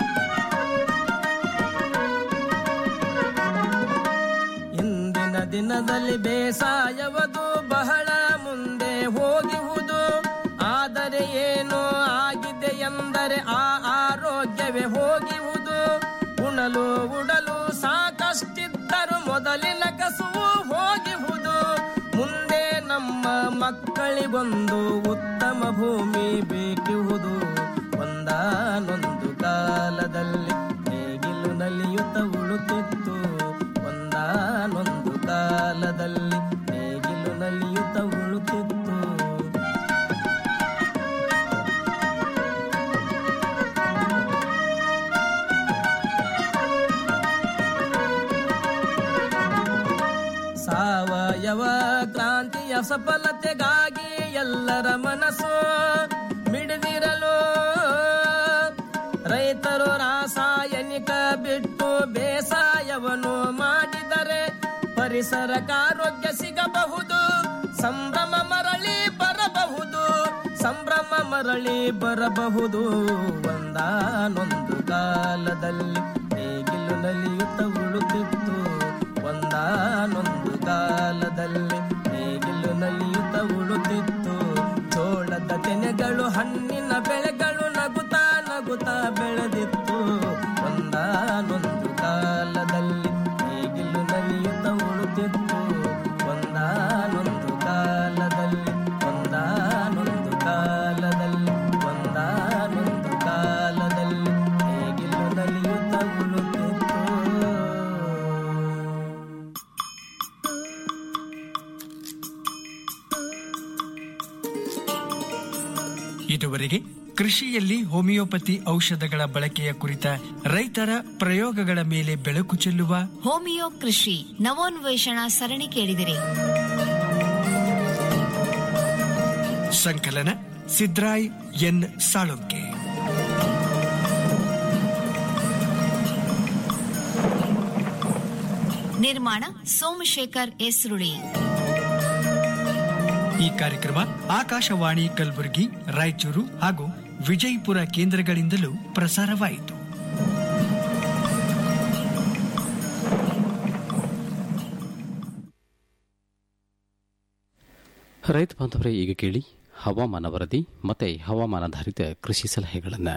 Speaker 13: ಇಂದಿನ ದಿನ ದಿನದಲ್ಲಿ ಬೇಸಾಯವದು ಬಹಳ ಮುಂದೆ ಹೋಗಿಹುದು ಆದರೆ ಏನು ಆಗಿದೆ ಎಂದರೆ ಆ ಆರೋಗ್ಯವೇ ಹೋಗಿಹುದು ಉಣಲು ಉಡಲು ಸಾಕಷ್ಟಿದ್ದರು ಮೊದಲಿನ ಕಸುವು ಹೋಗಿಹುದು ಮುಂದೆ ನಮ್ಮ ಮಕ್ಕಳಿಗೊಂದು ಉತ್ತಮ ಭೂಮಿ ಬೇಕಿಹುದು ಒಂದಾನೊಂದು ಕಾಲದಲ್ಲಿ ನೇಗಿಲು ನಲಿಯುತ್ತ ಉಳುತ್ತಿತ್ತು ಒಂದಾನೊಂದು ಕಾಲದಲ್ಲಿ ನೇಗಿಲು ನಲಿಯುತ್ತ ಉಳುತ್ತಿತ್ತು ಸಾವಯವ ಕ್ರಾಂತಿಯ ಸಫಲತೆಗಾಗಿ ಎಲ್ಲರ ಮನಸ್ಸು ಮಿಡಿದಿರಲು ರೈತರು ರಾಸಾಯನಿಕ ಬಿಟ್ಟು ಬೇಸಾಯವನ್ನು ಮಾಡಿದರೆ ಪರಿಸರಕ್ಕೆ ಆರೋಗ್ಯ ಸಿಗಬಹುದು ಸಂಭ್ರಮ ಮರಳಿ ಬರಬಹುದು ಸಂಭ್ರಮ ಮರಳಿ ಬರಬಹುದು ಒಂದಾನೊಂದು ಕಾಲದಲ್ಲಿ ನೇಗಿಲು ನಲಿಯುತ್ತ ಉಳುತ್ತಿತ್ತು ಒಂದಾನೊಂದು ಕಾಲದಲ್ಲಿ ನೇಗಿಲು ನಲಿಯುತ್ತ ಉಳುತ್ತಿತ್ತು ಜೋಳದ ತೆನೆಗಳು ಹಣ್ಣಿನ ಬೆಳೆಗಳು ನಗುತ್ತಾ ನಗುತ್ತಾ ಬೆಳೆದಿತ್ತು ಒಂದಾನೊಂದು ಕಾಲದಲ್ಲಿ ನೇಗಿಲು ನಲಿಯುತ್ತ ಉಳುತ್ತಿತ್ತು ಒಂದಾನೊಂದು ಕಾಲದಲ್ಲಿ ಒಂದಾನೊಂದು ಕಾಲದಲ್ಲಿ ಒಂದಾನೊಂದು ಕಾಲದಲ್ಲಿ ನೇಗಿಲು ನಲಿಯುತ್ತ ಉಳುತ್ತಿತ್ತು
Speaker 7: ಇದುವರೆಗೆ ಕೃಷಿಯಲ್ಲಿ ಹೋಮಿಯೋಪತಿ ಔಷಧಗಳ ಬಳಕೆಯ ಕುರಿತ ರೈತರ ಪ್ರಯೋಗಗಳ ಮೇಲೆ ಬೆಳಕು ಚೆಲ್ಲುವ
Speaker 6: ಹೋಮಿಯೋ ಕೃಷಿ ನವೋನ್ವೇಷಣಾ ಸರಣಿ ಕೇಳಿದಿರಿ
Speaker 7: ಸಂಕಲನ ಸಿದ್ರಾಯ್ ಎನ್ ಸಾಳುಂಕೆ
Speaker 6: ನಿರ್ಮಾಣ ಸೋಮಶೇಖರ್ ಎಸ್ರುಳಿ
Speaker 7: ಈ ಕಾರ್ಯಕ್ರಮ ಆಕಾಶವಾಣಿ ಕಲಬುರಗಿ ರಾಯಚೂರು ಹಾಗೂ ವಿಜಯಪುರ ಕೇಂದ್ರಗಳಿಂದಲೂ ಪ್ರಸಾರವಾಯಿತು
Speaker 4: ರೈತ ಬಾಂಧವರೇ ಈಗ ಕೇಳಿ ಹವಾಮಾನ ವರದಿ ಮತ್ತು ಹವಾಮಾನಾಧಾರಿತ ಕೃಷಿ ಸಲಹೆಗಳನ್ನು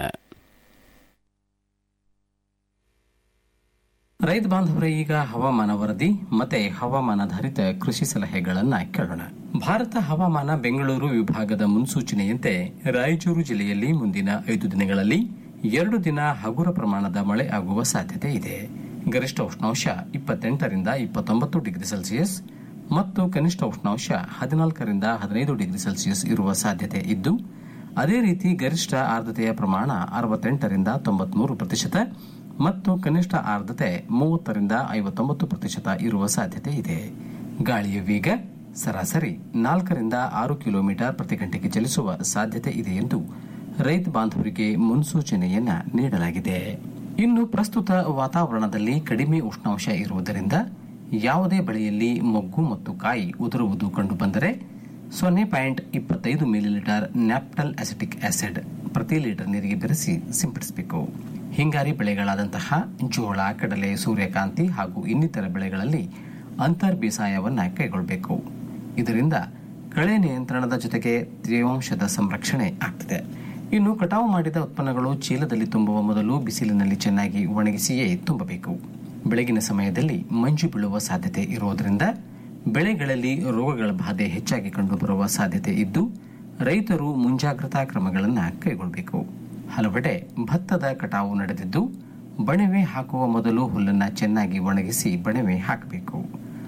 Speaker 4: ರೈತ ಬಾಂಧವರೇ ಈಗ ಹವಾಮಾನ ವರದಿ ಮತ್ತೆ ಹವಾಮಾನಾಧಾರಿತ ಕೃಷಿ ಸಲಹೆಗಳನ್ನು ಕೇಳೋಣ ಭಾರತ ಹವಾಮಾನ ಬೆಂಗಳೂರು ವಿಭಾಗದ ಮುನ್ಸೂಚನೆಯಂತೆ ರಾಯಚೂರು ಜಿಲ್ಲೆಯಲ್ಲಿ ಮುಂದಿನ ಐದು ದಿನಗಳಲ್ಲಿ ಎರಡು ದಿನ ಹಗುರ ಪ್ರಮಾಣದ ಮಳೆ ಆಗುವ ಸಾಧ್ಯತೆ ಇದೆ ಗರಿಷ್ಠ ಉಷ್ಣಾಂಶ ಇಪ್ಪತ್ತೆಂಟರಿಂದ ಇಪ್ಪತ್ತೊಂಬತ್ತು ಡಿಗ್ರಿ ಸೆಲ್ಸಿಯಸ್ ಮತ್ತು ಕನಿಷ್ಠ ಉಷ್ಣಾಂಶ ಹದಿನಾಲ್ಕರಿಂದ ಹದಿನೈದು ಡಿಗ್ರಿ ಸೆಲ್ಸಿಯಸ್ ಇರುವ ಸಾಧ್ಯತೆ ಇದ್ದು ಅದೇ ರೀತಿ ಗರಿಷ್ಠ ಆರ್ದ್ರತೆಯ ಪ್ರಮಾಣ ಅರವತ್ತೆಂಟರಿಂದ ತೊಂಬತ್ಮೂರು ಪ್ರತಿಶತ ಮತ್ತು ಕನಿಷ್ಠ ಆರ್ದ್ರತೆ ಮೂವತ್ತರಿಂದ ಐವತ್ತೊಂಬತ್ತು ಪ್ರತಿಶತ ಇರುವ ಸಾಧ್ಯತೆ ಇದೆ ಗಾಳಿಯ ವೇಗ ಸರಾಸರಿ ನಾಲ್ಕರಿಂದ ಆರು ಕಿಲೋಮೀಟರ್ ಪ್ರತಿ ಗಂಟೆಗೆ ಚಲಿಸುವ ಸಾಧ್ಯತೆ ಇದೆ ಎಂದು ರೈತ ಬಾಂಧವರಿಗೆ ಮುನ್ಸೂಚನೆಯನ್ನ ನೀಡಲಾಗಿದೆ ಇನ್ನು ಪ್ರಸ್ತುತ ವಾತಾವರಣದಲ್ಲಿ ಕಡಿಮೆ ಉಷ್ಣಾಂಶ ಇರುವುದರಿಂದ ಯಾವುದೇ ಬೆಳೆಯಲ್ಲಿ ಮೊಗ್ಗು ಮತ್ತು ಕಾಯಿ ಉದುರುವುದು ಕಂಡುಬಂದರೆ ಸೊನ್ನೆ ಪಾಯಿಂಟ್ ಇಪ್ಪತ್ತೈದು ಮಿಲಿಲೀಟರ್ ನ್ಯಾಪ್ಟಲ್ ಅಸಿಟಿಕ್ ಆಸಿಡ್ ಪ್ರತಿ ಲೀಟರ್ ನೀರಿಗೆ ಬೆರೆಸಿ ಸಿಂಪಡಿಸಬೇಕು ಹಿಂಗಾರಿ ಬೆಳೆಗಳಾದಂತಹ ಜೋಳ ಕಡಲೆ ಸೂರ್ಯಕಾಂತಿ ಹಾಗೂ ಇನ್ನಿತರ ಬೆಳೆಗಳಲ್ಲಿ ಅಂತರ್ ಬೇಸಾಯವನ್ನ ಕೈಗೊಳ್ಳಬೇಕು ಇದರಿಂದ ಕಳೆ ನಿಯಂತ್ರಣದ ಜೊತೆಗೆ ತೇವಾಂಶದ ಸಂರಕ್ಷಣೆ ಆಗ್ತದೆ ಇನ್ನು ಕಟಾವು ಮಾಡಿದ ಉತ್ಪನ್ನಗಳು ಚೀಲದಲ್ಲಿ ತುಂಬುವ ಮೊದಲು ಬಿಸಿಲಿನಲ್ಲಿ ಚೆನ್ನಾಗಿ ಒಣಗಿಸಿಯೇ ತುಂಬಬೇಕು ಬೆಳಗಿನ ಸಮಯದಲ್ಲಿ ಮಂಜು ಬೀಳುವ ಸಾಧ್ಯತೆ ಇರುವುದರಿಂದ ಬೆಳೆಗಳಲ್ಲಿ ರೋಗಗಳ ಬಾಧೆ ಹೆಚ್ಚಾಗಿ ಕಂಡುಬರುವ ಸಾಧ್ಯತೆ ಇದ್ದು ರೈತರು ಮುಂಜಾಗ್ರತಾ ಕ್ರಮಗಳನ್ನು ಕೈಗೊಳ್ಳಬೇಕು ಹಲವೆಡೆ ಭತ್ತದ ಕಟಾವು ನಡೆದಿದ್ದು ಬಣವೆ ಹಾಕುವ ಮೊದಲು ಹುಲ್ಲನ್ನು ಚೆನ್ನಾಗಿ ಒಣಗಿಸಿ ಬಣವೆ ಹಾಕಬೇಕು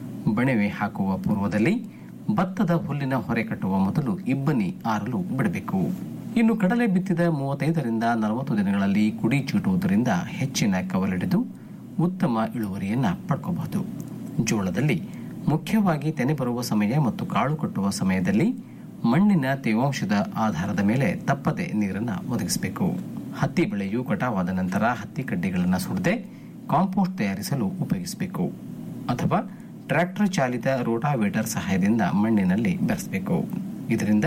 Speaker 4: ಬಣವೆ ಹಾಕುವ ಪೂರ್ವದಲ್ಲಿ ಭತ್ತದ ಹುಲ್ಲಿನ ಹೊರೆ ಕಟ್ಟುವ ಮೊದಲು ಇಬ್ಬನಿ ಆರಲು ಬಿಡಬೇಕು ಇನ್ನು ಕಡಲೆ ಬಿತ್ತಿದ ಮೂವತ್ತೈದರಿಂದ ನಲವತ್ತು ದಿನಗಳಲ್ಲಿ ಕುಡಿ ಚೀಟುವುದರಿಂದ ಹೆಚ್ಚಿನ ಕವಲಿಡಿದು ಉತ್ತಮ ಇಳುವರಿಯನ್ನ ಪಡ್ಕೋಬಹುದು ಜೋಳದಲ್ಲಿ ಮುಖ್ಯವಾಗಿ ತೆನೆ ಬರುವ ಸಮಯ ಮತ್ತು ಕಾಳು ಕಟ್ಟುವ ಸಮಯದಲ್ಲಿ ಮಣ್ಣಿನ ತೇವಾಂಶದ ಆಧಾರದ ಮೇಲೆ ತಪ್ಪದೆ ನೀರನ್ನು ಒದಗಿಸಬೇಕು ಹತ್ತಿ ಬೆಳೆಯು ಕಟಾವಾದ ನಂತರ ಹತ್ತಿ ಕಡ್ಡಿಗಳನ್ನು ಸುಡದೆ ಕಾಂಪೋಸ್ಟ್ ತಯಾರಿಸಲು ಉಪಯೋಗಿಸಬೇಕು ಅಥವಾ ಟ್ರ್ಯಾಕ್ಟರ್ ಚಾಲಿತ ರೋಟಾವೇಟರ್ ಸಹಾಯದಿಂದ ಮಣ್ಣಿನಲ್ಲಿ ಬೆರೆಸಬೇಕು ಇದರಿಂದ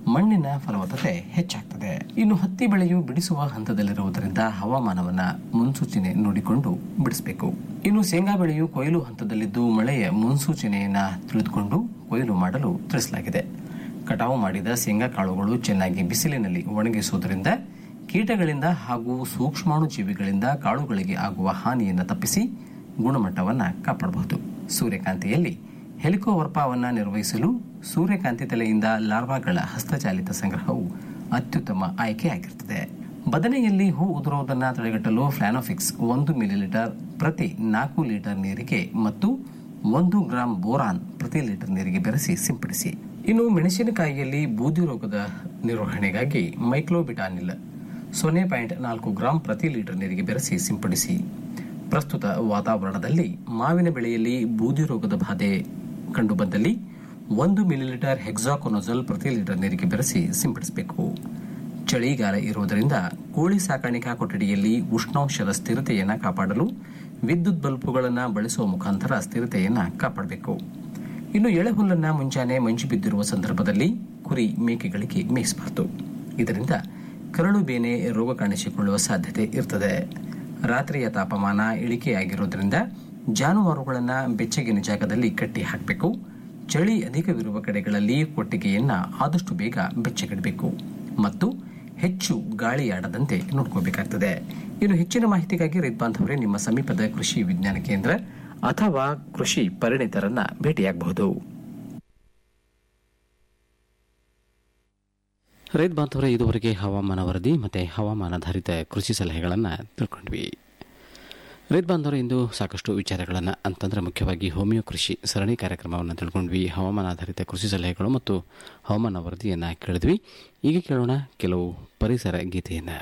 Speaker 4: ಮಣ್ಣಿನ ಫಲವತ್ತತೆ ಹೆಚ್ಚಾಗ್ತದೆ ಇನ್ನು ಹತ್ತಿ ಬೆಳೆಯು ಬಿಡಿಸುವ ಹಂತದಲ್ಲಿರುವುದರಿಂದ ಹವಾಮಾನವನ್ನ ಮುನ್ಸೂಚನೆ ನೋಡಿಕೊಂಡು ಬಿಡಿಸಬೇಕು ಇನ್ನು ಶೇಂಗಾ ಬೆಳೆಯು ಕೊಯ್ಲು ಹಂತದಲ್ಲಿದ್ದು ಮಳೆಯ ಮುನ್ಸೂಚನೆಯನ್ನ ತಿಳಿದುಕೊಂಡು ಕೊಯ್ಲು ಮಾಡಲು ತಿಳಿಸಲಾಗಿದೆ ಕಟಾವು ಮಾಡಿದ ಶೇಂಗಾ ಕಾಳುಗಳು ಚೆನ್ನಾಗಿ ಬಿಸಿಲಿನಲ್ಲಿ ಒಣಗಿಸುವುದರಿಂದ ಕೀಟಗಳಿಂದ ಹಾಗೂ ಸೂಕ್ಷ್ಮಾಣು ಜೀವಿಗಳಿಂದ ಕಾಳುಗಳಿಗೆ ಆಗುವ ಹಾನಿಯನ್ನು ತಪ್ಪಿಸಿ ಗುಣಮಟ್ಟವನ್ನು ಕಾಪಾಡಬಹುದು ಸೂರ್ಯಕಾಂತಿಯಲ್ಲಿ ಹೆಲಿಕೋವರ್ಪಾವನ್ನ ನಿರ್ವಹಿಸಲು ಸೂರ್ಯಕಾಂತಿ ತಲೆಯಿಂದ ಲಾರ್ವಾಗಳ ಹಸ್ತಚಾಲಿತ ಸಂಗ್ರಹವು ಅತ್ಯುತ್ತಮ ಆಯ್ಕೆಯಾಗಿರುತ್ತದೆ ಬದನೆಯಲ್ಲಿ ಹೂ ಉದುರುವುದನ್ನು ತಡೆಗಟ್ಟಲು ಫ್ಲಾನೋಫಿಕ್ಸ್ ಒಂದು ಮಿಲಿಲೀಟರ್ ಪ್ರತಿ ನಾಲ್ಕು ಲೀಟರ್ ನೀರಿಗೆ ಮತ್ತು ಒಂದು ಗ್ರಾಂ ಬೋರಾನ್ ಪ್ರತಿ ಲೀಟರ್ ನೀರಿಗೆ ಬೆರೆಸಿ ಸಿಂಪಡಿಸಿ ಇನ್ನು ಮೆಣಸಿನಕಾಯಿಯಲ್ಲಿ ಬೂದಿ ರೋಗದ ನಿರ್ವಹಣೆಗಾಗಿ ಮೈಕ್ಲೋಬಿಟಾನಿಲ್ ಸೊನ್ನೆ ಪಾಯಿಂಟ್ ನಾಲ್ಕು ಗ್ರಾಂ ಪ್ರತಿ ಲೀಟರ್ ನೀರಿಗೆ ಬೆರೆಸಿ ಸಿಂಪಡಿಸಿ ಪ್ರಸ್ತುತ ವಾತಾವರಣದಲ್ಲಿ ಮಾವಿನ ಬೆಳೆಯಲ್ಲಿ ಬೂದಿ ರೋಗದ ಬಾಧೆ ಕಂಡುಬಂದಲ್ಲಿ ಒಂದು ಮಿಲಿಲೀಟರ್ ಹೆಕ್ಸಾಕೊನೊಜಲ್ ಪ್ರತಿ ಲೀಟರ್ ನೀರಿಗೆ ಬೆರೆಸಿ ಸಿಂಪಡಿಸಬೇಕು ಚಳಿಗಾಲ ಇರುವುದರಿಂದ ಕೋಳಿ ಸಾಕಾಣಿಕಾ ಕೊಠಡಿಯಲ್ಲಿ ಉಷ್ಣಾಂಶದ ಸ್ಥಿರತೆಯನ್ನು ಕಾಪಾಡಲು ವಿದ್ಯುತ್ ಬಲ್ಬುಗಳನ್ನು ಬಳಸುವ ಮುಖಾಂತರ ಸ್ಥಿರತೆಯನ್ನು ಕಾಪಾಡಬೇಕು ಇನ್ನು ಎಳೆಹುಲ್ಲನ್ನ ಮುಂಜಾನೆ ಮಂಜು ಬಿದ್ದಿರುವ ಸಂದರ್ಭದಲ್ಲಿ ಕುರಿ ಮೇಕೆಗಳಿಗೆ ಮೇಯಿಸಬಾರದು ಇದರಿಂದ ಕರಳು ಬೇನೆ ರೋಗ ಕಾಣಿಸಿಕೊಳ್ಳುವ ಸಾಧ್ಯತೆ ಇರ್ತದೆ ರಾತ್ರಿಯ ತಾಪಮಾನ ಇಳಿಕೆಯಾಗಿರುವುದರಿಂದ ಜಾನುವಾರುಗಳನ್ನು ಬೆಚ್ಚಗಿನ ಜಾಗದಲ್ಲಿ ಕಟ್ಟಿ ಹಾಕಬೇಕು ಚಳಿ ಅಧಿಕವಿರುವ ಕಡೆಗಳಲ್ಲಿ ಕೊಟ್ಟಿಗೆಯನ್ನ ಆದಷ್ಟು ಬೇಗ ಬೆಚ್ಚಗಿಡಬೇಕು ಮತ್ತು ಹೆಚ್ಚು ಗಾಳಿಯಾಡದಂತೆ ನೋಡ್ಕೋಬೇಕಾಗ್ತದೆ ಇನ್ನು ಹೆಚ್ಚಿನ ಮಾಹಿತಿಗಾಗಿ ರೈತ ಬಾಂಧವರೇ ನಿಮ್ಮ ಸಮೀಪದ ಕೃಷಿ ವಿಜ್ಞಾನ ಕೇಂದ್ರ ಅಥವಾ ಕೃಷಿ ಪರಿಣಿತರನ್ನ ಭೇಟಿಯಾಗಬಹುದು ರೈತ ಬಾಂಧವರೇ ಇದುವರೆಗೆ ಹವಾಮಾನ ವರದಿ ಮತ್ತು ಹವಾಮಾನಾಧಾರಿತ ಕೃಷಿ ಸಲಹೆಗಳನ್ನು ತಿಳ್ಕೊಂಡ್ವಿ ರೈತ ಬಾಂಧವರು ಇಂದು ಸಾಕಷ್ಟು ವಿಚಾರಗಳನ್ನು ಅಂತಂದರೆ ಮುಖ್ಯವಾಗಿ ಹೋಮಿಯೋ ಕೃಷಿ ಸರಣಿ ಕಾರ್ಯಕ್ರಮವನ್ನು ತಿಳ್ಕೊಂಡ್ವಿ ಹವಾಮಾನಾಧಾರಿತ ಕೃಷಿ ಸಲಹೆಗಳು ಮತ್ತು ಹವಾಮಾನ ವರದಿಯನ್ನು ಕೇಳಿದ್ವಿ ಈಗ ಕೇಳೋಣ ಕೆಲವು ಪರಿಸರ ಗೀತೆಯನ್ನು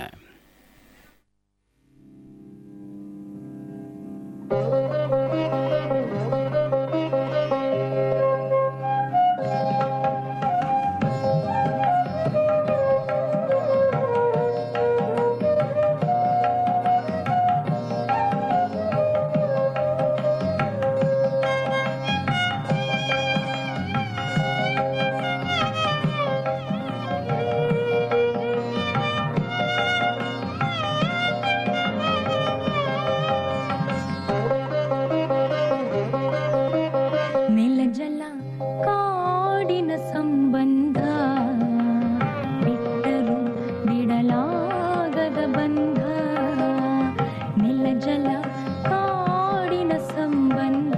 Speaker 14: ನೆಲ ಜಲ ಕಾಡಿನ ಸಂಬಂಧ ಬಿಟ್ಟರು ಬಿಡಲಾಗದ ಬಂಧ ನೆಲ ಜಲ ಕಾಡಿನ ಸಂಬಂಧ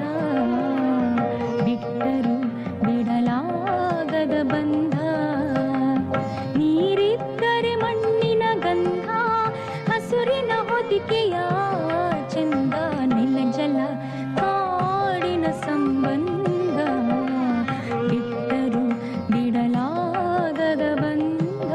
Speaker 14: ಬಿಟ್ಟರು ಬಿಡಲಾಗದ ಬಂಧ ನೀರಿದ್ದರೆ ಮಣ್ಣಿನ ಗಂಧ ಹಸುರಿನ ಹೊದಿಕೆಯ ಚಂದ ನೆಲ ಜಲ ಕಾಡಿನ ಸಂಬಂಧ ಬಿಟ್ಟರು ಬಿಡಲಾಗದ ಬಂಧ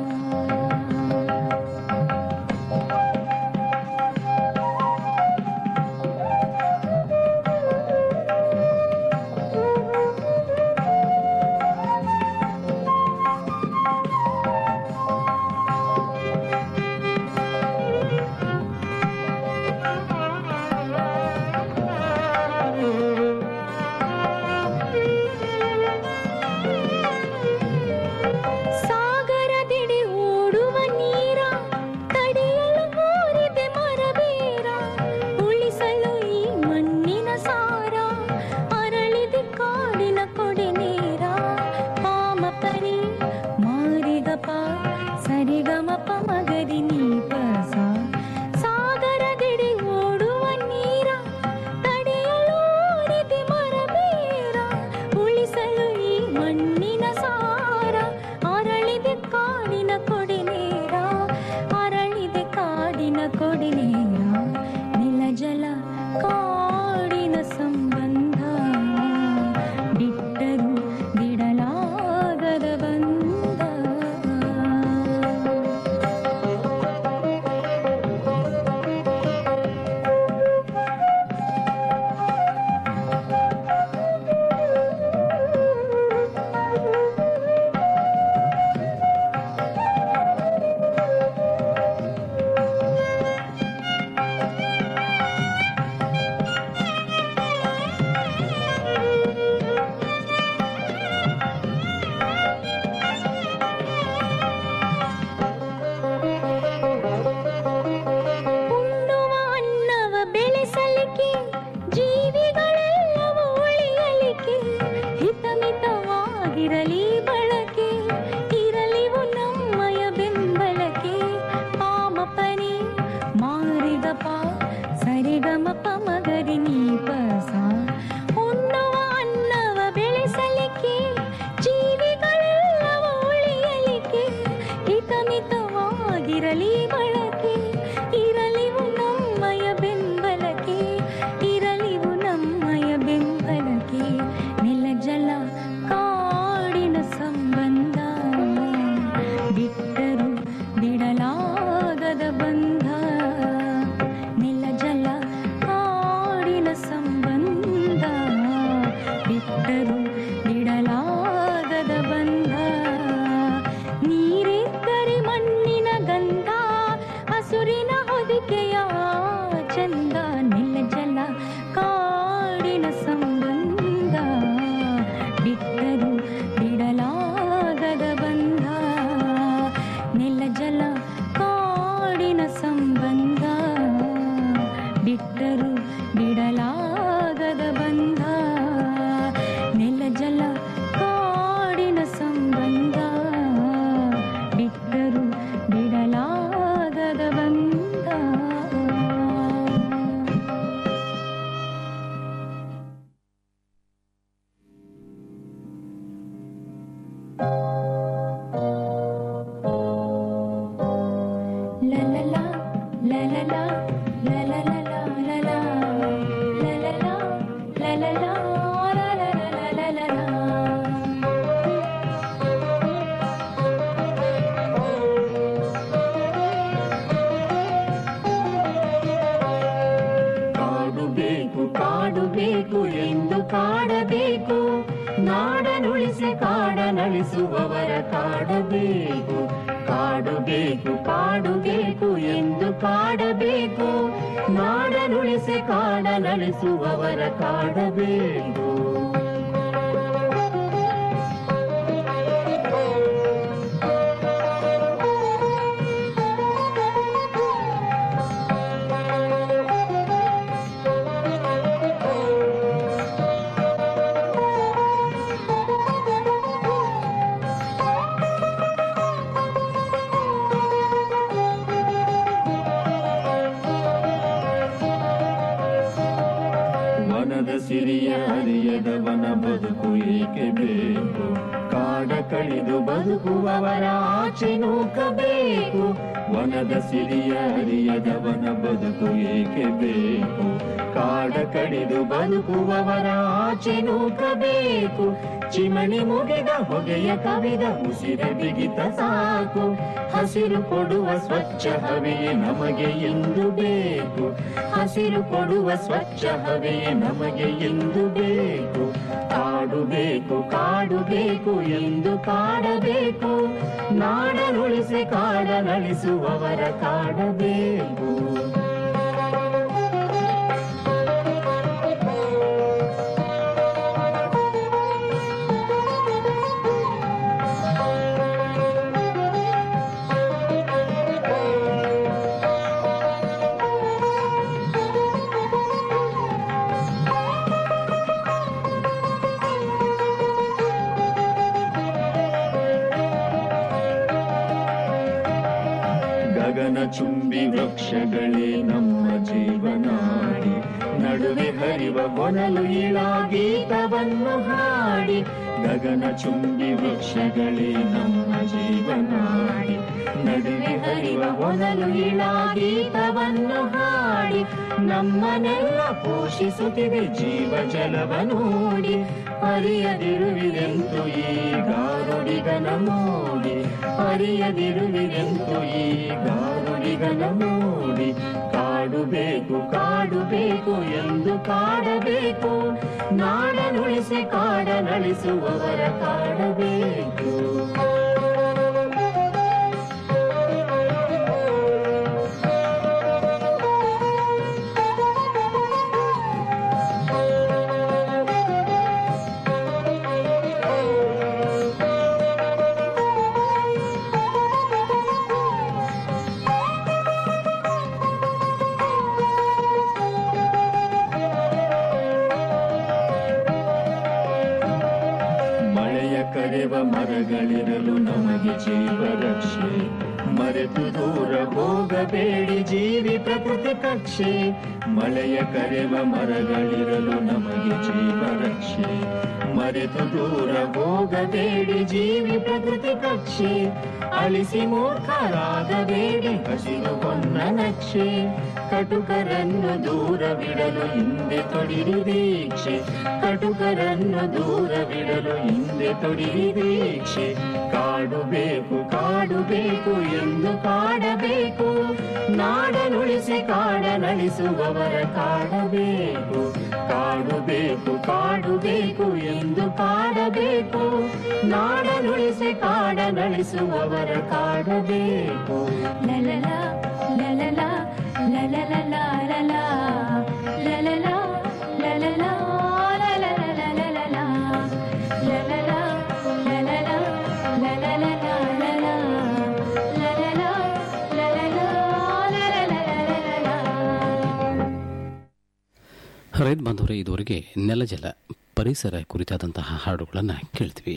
Speaker 14: ಸಾಗರದೆಡೆ ಓಡುವ ನೀರ ತಡೆಯಲು ಕೋರಿದೆ ಮರಬೇರ ಉಳಿಸಲು ಈ ಮಣ್ಣಿನ ಸಾರ ಅರಳಿದೆ ಕಾಡಿನ ಕೊಡೆ ನೇರ ಪಾಮ ಪರಿ ಮಾರಿಗಪ ಸರಿಗಮ ಪಮಗರಿ ನೀಪ ಸಾ ಸಾಗರದೆಡೆ ಓಡುವ ನೀರ ತಡೆಯಲು ಓರಿದೆ ಮರಬೇರ ಉಳಿಸಲು ಈ ಮಣ್ಣಿನ ಸಾರ ಅರಳಿದೆ ಕಾಡಿನ ಕೊಡೆ ನೇರ ಅರಳಿದೆ ಕಾಡಿನ ಕೊಡೆ ನೇರ ನೆಲ ಜಲ ಕಾಡಿನ ಸಂಬಂಧ ಬಿಟ್ಟರು ಬಿಡಲಾಗದ ಬಂಧ ಬಿಡಲಾಗದ ಬಂಧ ನೆಲ ಜಲ ಕಾಡಿನ ಸಂಬಂಧ ಬಿಟ್ಟರು ಬಿಡಲಾಗದ ಬಂಧ La la la, la la la, la la la la la la, la la la, la la la, la la la la la la.
Speaker 15: ಕಾಡು ಬೇಕು ಕಾಡು ಬೇಕು ಎಂದು ಕಾಡಬೇಕು ನಾಡನುಳಿಸಿ ಕಾಡನಳಿಸುವವರ ಕಾಡಬೇಕು ಕಾಡು ಬೇಕು ಕಾಡು ಬೇಕು ಎಂದು ಕಾಡಬೇಕು ನಾಡನುಳಿಸಿ ಕಾಡನಳಿಸುವವರ ಕಾಡಬೇಕು ವನದ ಸಿರಿಯ ಅರಿಯದವನ ಬದುಕು ಏಕೆ ಬೇಕು ಕಾಡ ಕಡಿದು ಬದುಕುವವರ ಆಚೆ ನೂಕಬೇಕು ವನದ ಸಿರಿಯ ಅರಿಯದವನ ಬದುಕು ಏಕೆ ಬೇಕು ಕಾಡ ಕಡಿದು ಬದುಕುವವರ ಆಚೆ ನೂಕಬೇಕು ಚಿಮಣಿ ಮುಗಿದ ಹೊಗೆಯ ಕವಿದ ಉಸಿರ ಬಿಗಿತ ಸಾಕು ಹಸಿರು ಕೊಡುವ ಸ್ವಚ್ಛ ಹವೆಯೇ ನಮಗೆ ಎಂದು ಬೇಕು ಹಸಿರು ಕೊಡುವ ಸ್ವಚ್ಛ ಹವೆಯೇ ನಮಗೆ ಎಂದು ಬೇಕು ಕಾಡು ಬೇಕು ಕಾಡು ಬೇಕು ಎಂದು ಕಾಡಬೇಕು ನಾಡನುಳಿಸಿ ಕಾಡನಳಿಸುವವರ ಕಾಡಬೇಕು ಗಗನ ಚುಂಬಿ ವೃಕ್ಷಗಳೇ ನಮ್ಮ ಜೀವನಾಡಿ ನಡುವೆ ಹರಿವ ಕೊನಲು ಗೀತವನ್ನು ಹಾಡಿ ಗಗನ ಚುಂಬಿ ವೃಕ್ಷಗಳೇ ನಮ್ಮ ಜೀವನಾಡಿ ನಡುವೆ ಹರಿವ ಕೊನಲು ಗೀತವನ್ನು ಹಾಡಿ ನಮ್ಮನ್ನೆಲ್ಲ ಪೋಷಿಸುತ್ತಿದೆ ಜೀವ ಜಲವ ನೋಡಿ ಅರಿಯದಿರುವಿರೆಂತು ಈ ಗಾರುಡಿಗನ ಮೋಡಿ ಅರಿಯದಿರುವಿರೆಂತು ಈ ಗಾರುಡಿಗನ ಮೋಡಿ ಕಾಡು ಬೇಕು ಕಾಡು ಬೇಕು ಎಂದು ಕಾಡಬೇಕು ನಾಡನುಳಿಸಿ ಕಾಡನಳಿಸುವವರ ಕಾಡಬೇಕು ಮಳೆಯ ಕರೆವ ಮರಗಳಿರಲು ನಮಗೆ ಜೀವ ರಕ್ಷೆ ಮರೆತು ದೂರ ಹೋಗಬೇಡಿ ಜೀವಿ ಪ್ರಕೃತಿ ಕಕ್ಷೆ ಮಳೆಯ ಕರೆವ ಮರಗಳಿರಲು ನಮಗೆ ಜೀವ ರಕ್ಷೆ ಮರೆತು ದೂರ ಹೋಗಬೇಡಿ ಜೀವಿ ಪ್ರಕೃತಿ ಕಕ್ಷೆ ಅಳಿಸಿ ಮೂರ್ಖರಾಗಬೇಡಿ ಹಸಿರು ಹೊನ್ನ ನಕ್ಷೆ ಕಟುಕರನ್ನು ದೂರವಿಡಲು ಹಿಂದೆ ತೊಡಿರಿ ದೀಕ್ಷೆ ಕಟುಕರನ್ನು ದೂರವಿಡಲು ಹಿಂದೆ ತೊಡಿರಿ ದೀಕ್ಷೆ ಕಾಡು ಬೇಕು ಕಾಡು ಬೇಕು ಎಂದು ಕಾಡಬೇಕು ನಾಡನುಳಿಸಿ ಕಾಡನಳಿಸುವವರ ಕಾಡಬೇಕು ಕಾಡು ಬೇಕು ಕಾಡು ಬೇಕು ಎಂದು ಕಾಡಬೇಕು ನಾಡನುಳಿಸಿ ಕಾಡನಳಿಸುವವರ ಕಾಡಬೇಕು
Speaker 14: ಲಲಲ ಲಲಲ ಲಲಲ ಲಲಲ ಲಲಲ ಲಲಲ ಲಲಲ ಲಲಲ ಲಲಲ ಲಲಲ ಲಲಲ ಲಲಲ ಲಲಲ ಲಲಲ
Speaker 4: ರೈತ ಬಾಂಧವರೇ ಇದುವರೆಗೆ ನೆಲಜಲ ಪರಿಸರ ಕುರಿತಾದಂತಹ ಹಾಡುಗಳನ್ನು ಕೇಳ್ತೀವಿ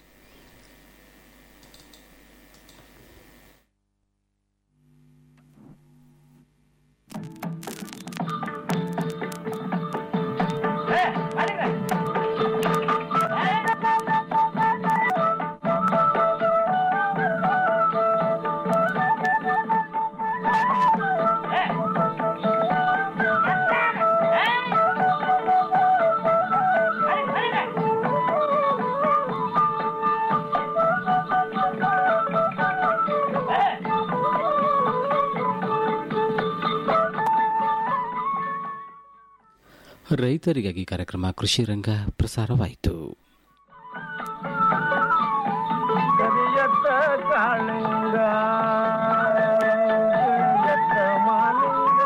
Speaker 4: ರೈತರಿಗಾಗಿ ಕಾರ್ಯಕ್ರಮ ಕೃಷಿ ರಂಗ ಪ್ರಸಾರವಾಯಿತು
Speaker 5: ಕರಿಯತ್ತ ಕಾಳಿಂಗ ಕರಿಯತ್ತ ಮಾಲಿಂಗ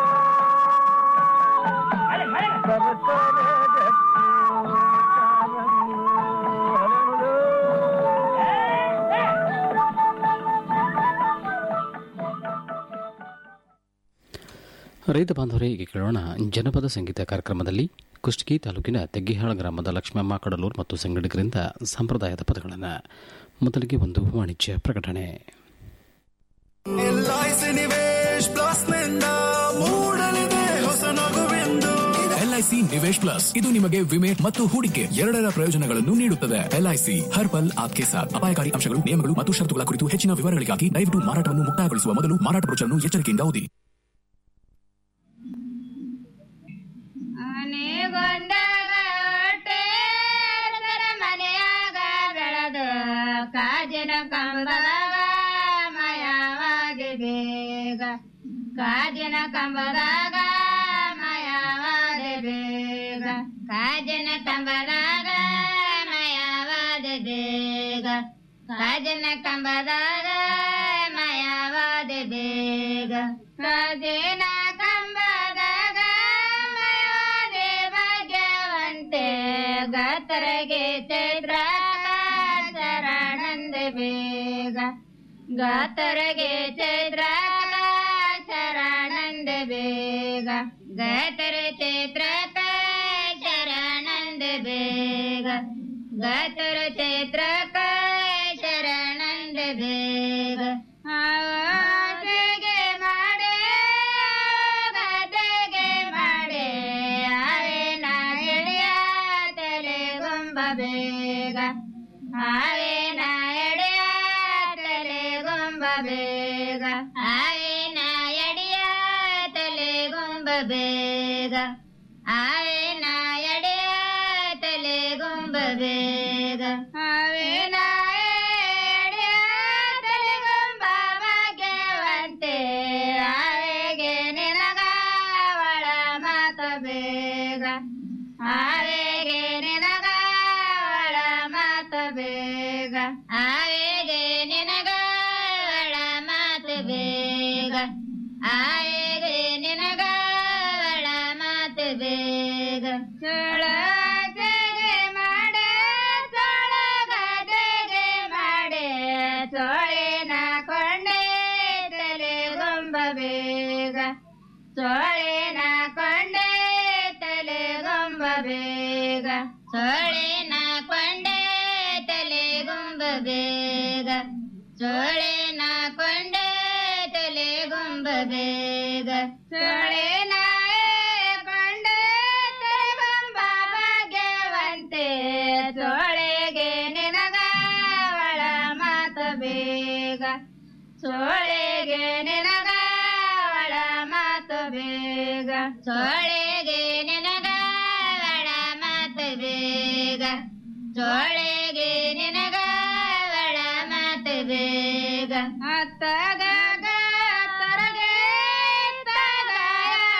Speaker 5: ಸರಸರ ಗಟ್ಟಿ ಕಾಲಂಗಿ ಹರಳು.
Speaker 4: ರೈತ ಬಾಂಧವರೇ ಈಗ ಕೇಳೋಣ ಜನಪದ ಸಂಗೀತ ಕಾರ್ಯಕ್ರಮದಲ್ಲಿ ಕುಷ್ಟಗಿ ತಾಲೂಕಿನ ತೆಗ್ಗಿಹಾಳ ಗ್ರಾಮದ ಲಕ್ಷ್ಮಮ್ಮ ಕಡಲೂರು ಮತ್ತು ಸಂಗಡಿಗರಿಂದ ಸಂಪ್ರದಾಯದ ಪದಗಳನ್ನು ಮೊದಲಿಗೆ ಒಂದು ವಾಣಿಜ್ಯ ಪ್ರಕಟಣೆ
Speaker 16: ಎಲ್ಐಸಿ ನಿವೇಶ್ ಪ್ಲಸ್ ನಿಂದ ಮೂಡಲಿದೆ ಹೊಸ ನಗುವೆಂದು
Speaker 17: ಎಲ್ಐಸಿ ನಿವೇಶ್ ಪ್ಲಸ್ ಇದು ನಿಮಗೆ ವಿಮೆ ಮತ್ತು ಹೂಡಿಕೆ ಎರಡರ ಪ್ರಯೋಜನಗಳನ್ನು ನೀಡುತ್ತದೆ ಎಲ್ಐಸಿ ಹರ್ ಪಲ್ ಆಪ್ಕೆ ಸಾಥ್ ಅಪಾಯಕಾರಿ ಅಂಶಗಳು ನಿಯಮಗಳು ಮತ್ತು ಷರತ್ತುಗಳ ಕುರಿತು ಹೆಚ್ಚಿನ ವಿವರಗಳಿಗಾಗಿ ದಯವಿಟ್ಟು ಮಾರಾಟವನ್ನು ಮುಕ್ತಾಯಗೊಳಿಸುವ ಮೊದಲು ಮಾರಾಟ ಬ್ರೋಚರ್ನ್ನು ಎಚ್ಚರಿಕೆಯಿಂದ ಓದಿ
Speaker 18: ಮನೆಯಾಗ ಬೆಳೆದು ಕಾಜಿನ ಕಂಬದಾಗ ಮಯವಾಗಿ ಬೇಗ ಕಾಜಿನ ಕಂಬದಾಗ ಮಯವಾದ ಬೇಗ ಕಾಜಿನ ಕಂಬದಾಗ ಮಯವಾದ ಬೇಗ ಕಾಜಿನ ಕಂಬದಾಗ ಮಯವಾದ ಬೇಗ ಕಾಜಿನ ಕಂಬದಾಗ ಮಯವಾದೆ ಭಾಗ್ಯವಂತೆ ಗಾತರಗೆ ಚೈತ್ರ ಶರಣಂದ ಬೇಗ ಗಾತರಗೆ ಚೈತ್ರ ಶರಣಂದ ಬೇಗ ಗಾತರ ಚೈತ್ರ ಶರಣಂದ ಬೇಗ ಗಾತರ ಚೈತ್ರ ಶರಣಂದ ಬೇಗ ಆವಾಜೆಗೆ ಮಾಡೆ ಗದೆಗೆ ಮಾಡೆ ಆವೆ ನಾ ಎಳೆಯ ತಲೆಗೊಂಬ ಬೇಗ ಆವೆ ನಾ ಎಡೆಯ ತಲೆಗೊಂಬ ಬೇಗ ಆವೆ ನಾ ಎಡೆಯ ತಲೆಗೊಂಬ ಬೇಗ ಆವೆ ನಾ ಎಡೆಯ ತಲೆಗೊಂಬ ಬೇಗ ಆವೆ ನಾ ಎಡೆಯ ತಲೆಗೊಂಬ ಭಾಗ್ಯವಂತೆ ಆವೆಗೆ ನಿನಗ ಒಳ ಮಾತ ಬೇಗ ಆವೆಗೆ ನಿನಗ ಒಳ ಮಾತ ಬೇಗ ಆವೆಗೆ ನಿನಗ ಒಳ ಮಾತ ಬೇಗ ಆವೆಗೆ ನಿನಗ ಒಳ ಮಾತ ಬೇಗ ಚೋಳಗೆ ಮಾಡೆ ಚೋಳಗದೆಗೆ ಮಾಡೆ ಚೋಳಿನ ಕೊಂಡೆ ತಲೆಗೊಂಬ ಬೇಗ ಚೋಳಿನ ಕೊಂಡೆ ತಲೆಗೊಂಬ ಬೇಗ ಚೋಳಿನ ಕೊಂಡೆ ತಲೆಗೊಂಬ ಬೇಗ ಚೋಳಿನ ಕೊಂಡೆ ತಲೆಗೊಂಬ ಬೇಗ ಚೋಳಿನ ಕೊಂಡೆ ತಲೆಗೊಂಬ ಭಾಗ್ಯವಂತೆ ಚೋಳೆಗೆ ನಿನಗ ಒಳ ಮಾತ ಬೇಗ ಚೋಳೆಗೆ ನಿನಗ ಒಳ ಮಾತ ಬೇಗ ಚೋಳೆಗೆ ನಿನಗ ಒಳ ಮಾತ ಬೇಗ ಚೋಳೆಗೆ ನಿನಗ ಒಳ ಮಾತ ಬೇಗ ಅತ್ತಗ